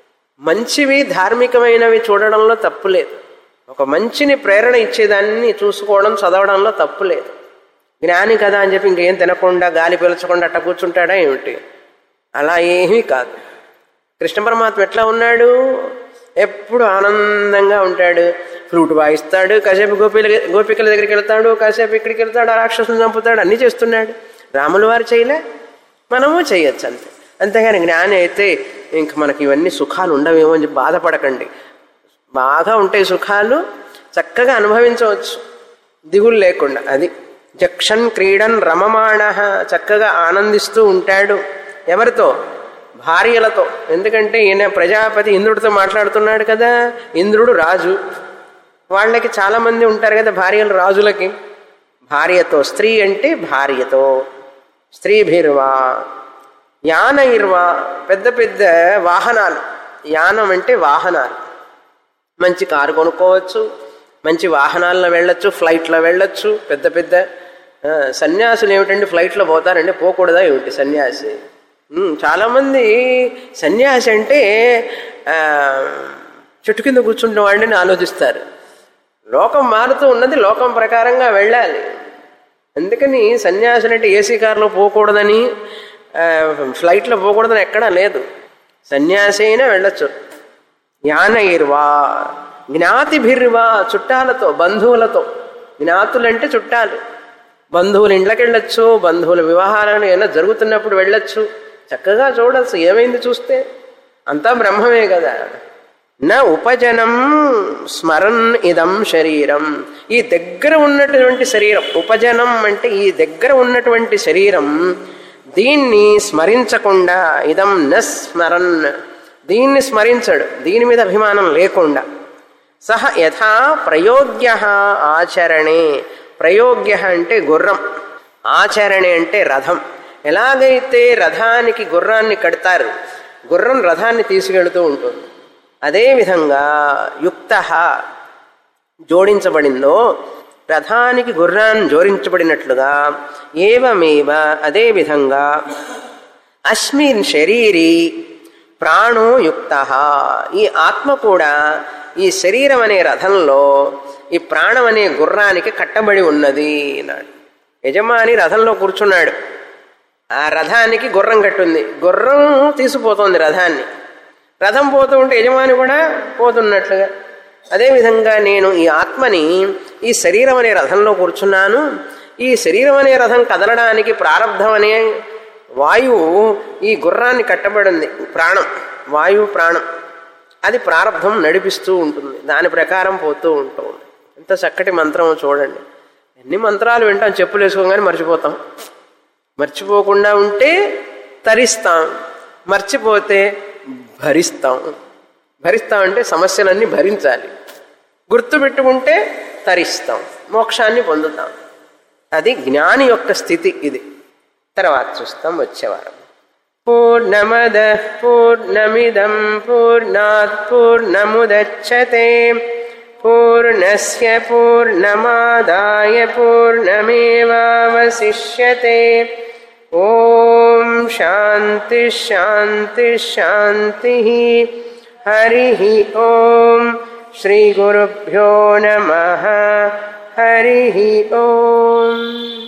మంచివి ధార్మికమైనవి చూడడంలో తప్పు లేదు ఒక మంచిని ప్రేరణ ఇచ్చేదాన్ని చూసుకోవడం చదవడంలో తప్పు లేదు జ్ఞాని కదా అని చెప్పి ఇంకేం తినకుండా గాలి పీల్చకుండా అట్ట కూర్చుంటాడా ఏమిటి అలా ఏమీ కాదు కృష్ణ పరమాత్మ ఎట్లా ఉన్నాడు ఎప్పుడు ఆనందంగా ఉంటాడు ఫ్లూట్ వాయిస్తాడు కాసేపు గోపిల గోపికల దగ్గరికి వెళ్తాడు కాసేపు ఇక్కడికి వెళ్తాడు ఆ రాక్షసుని చంపుతాడు అన్నీ చేస్తున్నాడు రాముల వారు చేయలే మనము చేయొచ్చు అంతే అంతేగాని జ్ఞాని అయితే ఇంక మనకి ఇవన్నీ సుఖాలు ఉండవేమో అని చెప్పి బాధపడకండి బాగా ఉంటాయి సుఖాలు చక్కగా అనుభవించవచ్చు దిగులు లేకుండా అది జక్షన్ క్రీడన్ రమమాణ చక్కగా ఆనందిస్తూ ఉంటాడు ఎవరితో భార్యలతో ఎందుకంటే ఈయన ప్రజాపతి ఇంద్రుడితో మాట్లాడుతున్నాడు కదా ఇంద్రుడు రాజు వాళ్ళకి చాలా మంది ఉంటారు కదా భార్యలు రాజులకి భార్యతో స్త్రీ అంటే భార్యతో స్త్రీభిర్వా యానయిర్వా పెద్ద పెద్ద వాహనాలు యానం అంటే వాహనాలు మంచి కారు కొనుక్కోవచ్చు మంచి వాహనాల్లో వెళ్ళొచ్చు ఫ్లైట్లో వెళ్ళొచ్చు పెద్ద పెద్ద ఆ, సన్యాసులు ఏమిటండి ఫ్లైట్లో పోతారంటే పోకూడదా ఏమిటి సన్యాసి ఉమ్, చాలామంది సన్యాసి అంటే ఆ, చెట్టు కింద కూర్చుంటే వాడిని ఆలోచిస్తారు లోకం మారుతూ ఉన్నది లోకం ప్రకారంగా వెళ్ళాలి అందుకని సన్యాసులు అంటే ఏసీ కారులో పోకూడదని ఆ, ఫ్లైట్లో పోకూడదని ఎక్కడా లేదు సన్యాసి అయినా వెళ్ళొచ్చు జ్ఞానైర్వా జ్ఞాతిభిర్వా చుట్టాలతో బంధువులతో జ్ఞాతులంటే చుట్టాలు బంధువుల ఇండ్లకి వెళ్ళొచ్చు బంధువుల వివాహాలను ఏమైనా జరుగుతున్నప్పుడు వెళ్ళొచ్చు చక్కగా చూడొచ్చు ఏమైంది చూస్తే అంతా బ్రహ్మమే కదా నా ఉపజనం స్మరన్ ఇదం శరీరం ఈ దగ్గర ఉన్నటువంటి శరీరం ఉపజనం అంటే ఈ దగ్గర ఉన్నటువంటి శరీరం దీన్ని స్మరించకుండా ఇదం న స్మరన్ దీన్ని స్మరించడు దీని మీద అభిమానం లేకుండా సహ యథా ప్రయోగ్య ఆచరణే ప్రయోగ్య అంటే గుర్రం ఆచరణే అంటే రథం ఎలాగైతే రథానికి గుర్రాన్ని కడతారు గుర్రం రథాన్ని తీసుకెళ్తూ ఉంటుంది అదేవిధంగా యుక్త జోడించబడిందో రథానికి గుర్రాన్ని జోడించబడినట్లుగా ఏవమేవ అదేవిధంగా అస్మిన్ శరీరి ప్రాణో యుక్త ఈ ఆత్మ కూడా ఈ శరీరం అనే రథంలో ఈ ప్రాణం అనే గుర్రానికి కట్టబడి ఉన్నది అన్నాడు యజమాని రథంలో కూర్చున్నాడు ఆ రథానికి గుర్రం కట్టుంది గుర్రం తీసుకుపోతుంది రథాన్ని రథం పోతూ ఉంటే యజమాని కూడా పోతున్నట్లుగా అదేవిధంగా నేను ఈ ఆత్మని ఈ శరీరం అనే రథంలో కూర్చున్నాను ఈ శరీరం అనే రథం కదలడానికి ప్రారంధం అనే వాయువు ఈ గుర్రాన్ని కట్టబడింది ప్రాణం వాయువు ప్రాణం అది ప్రారంధం నడిపిస్తూ ఉంటుంది దాని ప్రకారం పోతూ ఉంటుంది ఎంత చక్కటి మంత్రం చూడండి ఎన్ని మంత్రాలు వింటాం చెప్పులు వేసుకోగానే మర్చిపోతాం మర్చిపోకుండా ఉంటే తరిస్తాం మర్చిపోతే భరిస్తాం భరిస్తాం అంటే సమస్యలన్నీ భరించాలి గుర్తుపెట్టుకుంటే తరిస్తాం మోక్షాన్ని పొందుతాం అది జ్ఞాని యొక్క స్థితి ఇది తర్వాత చూస్తాం వచ్చేవారం పూర్ణమద పూర్ణమిదం పూర్ణాత్ పూర్ణముదచ్చతే పూర్ణస్య పూర్ణమాదాయ పూర్ణమేవావశిష్యతే ఓం శాంతి శాంతి శాంతి హరి ఓం శ్రీ గురుభ్యో నమ హరి ఓం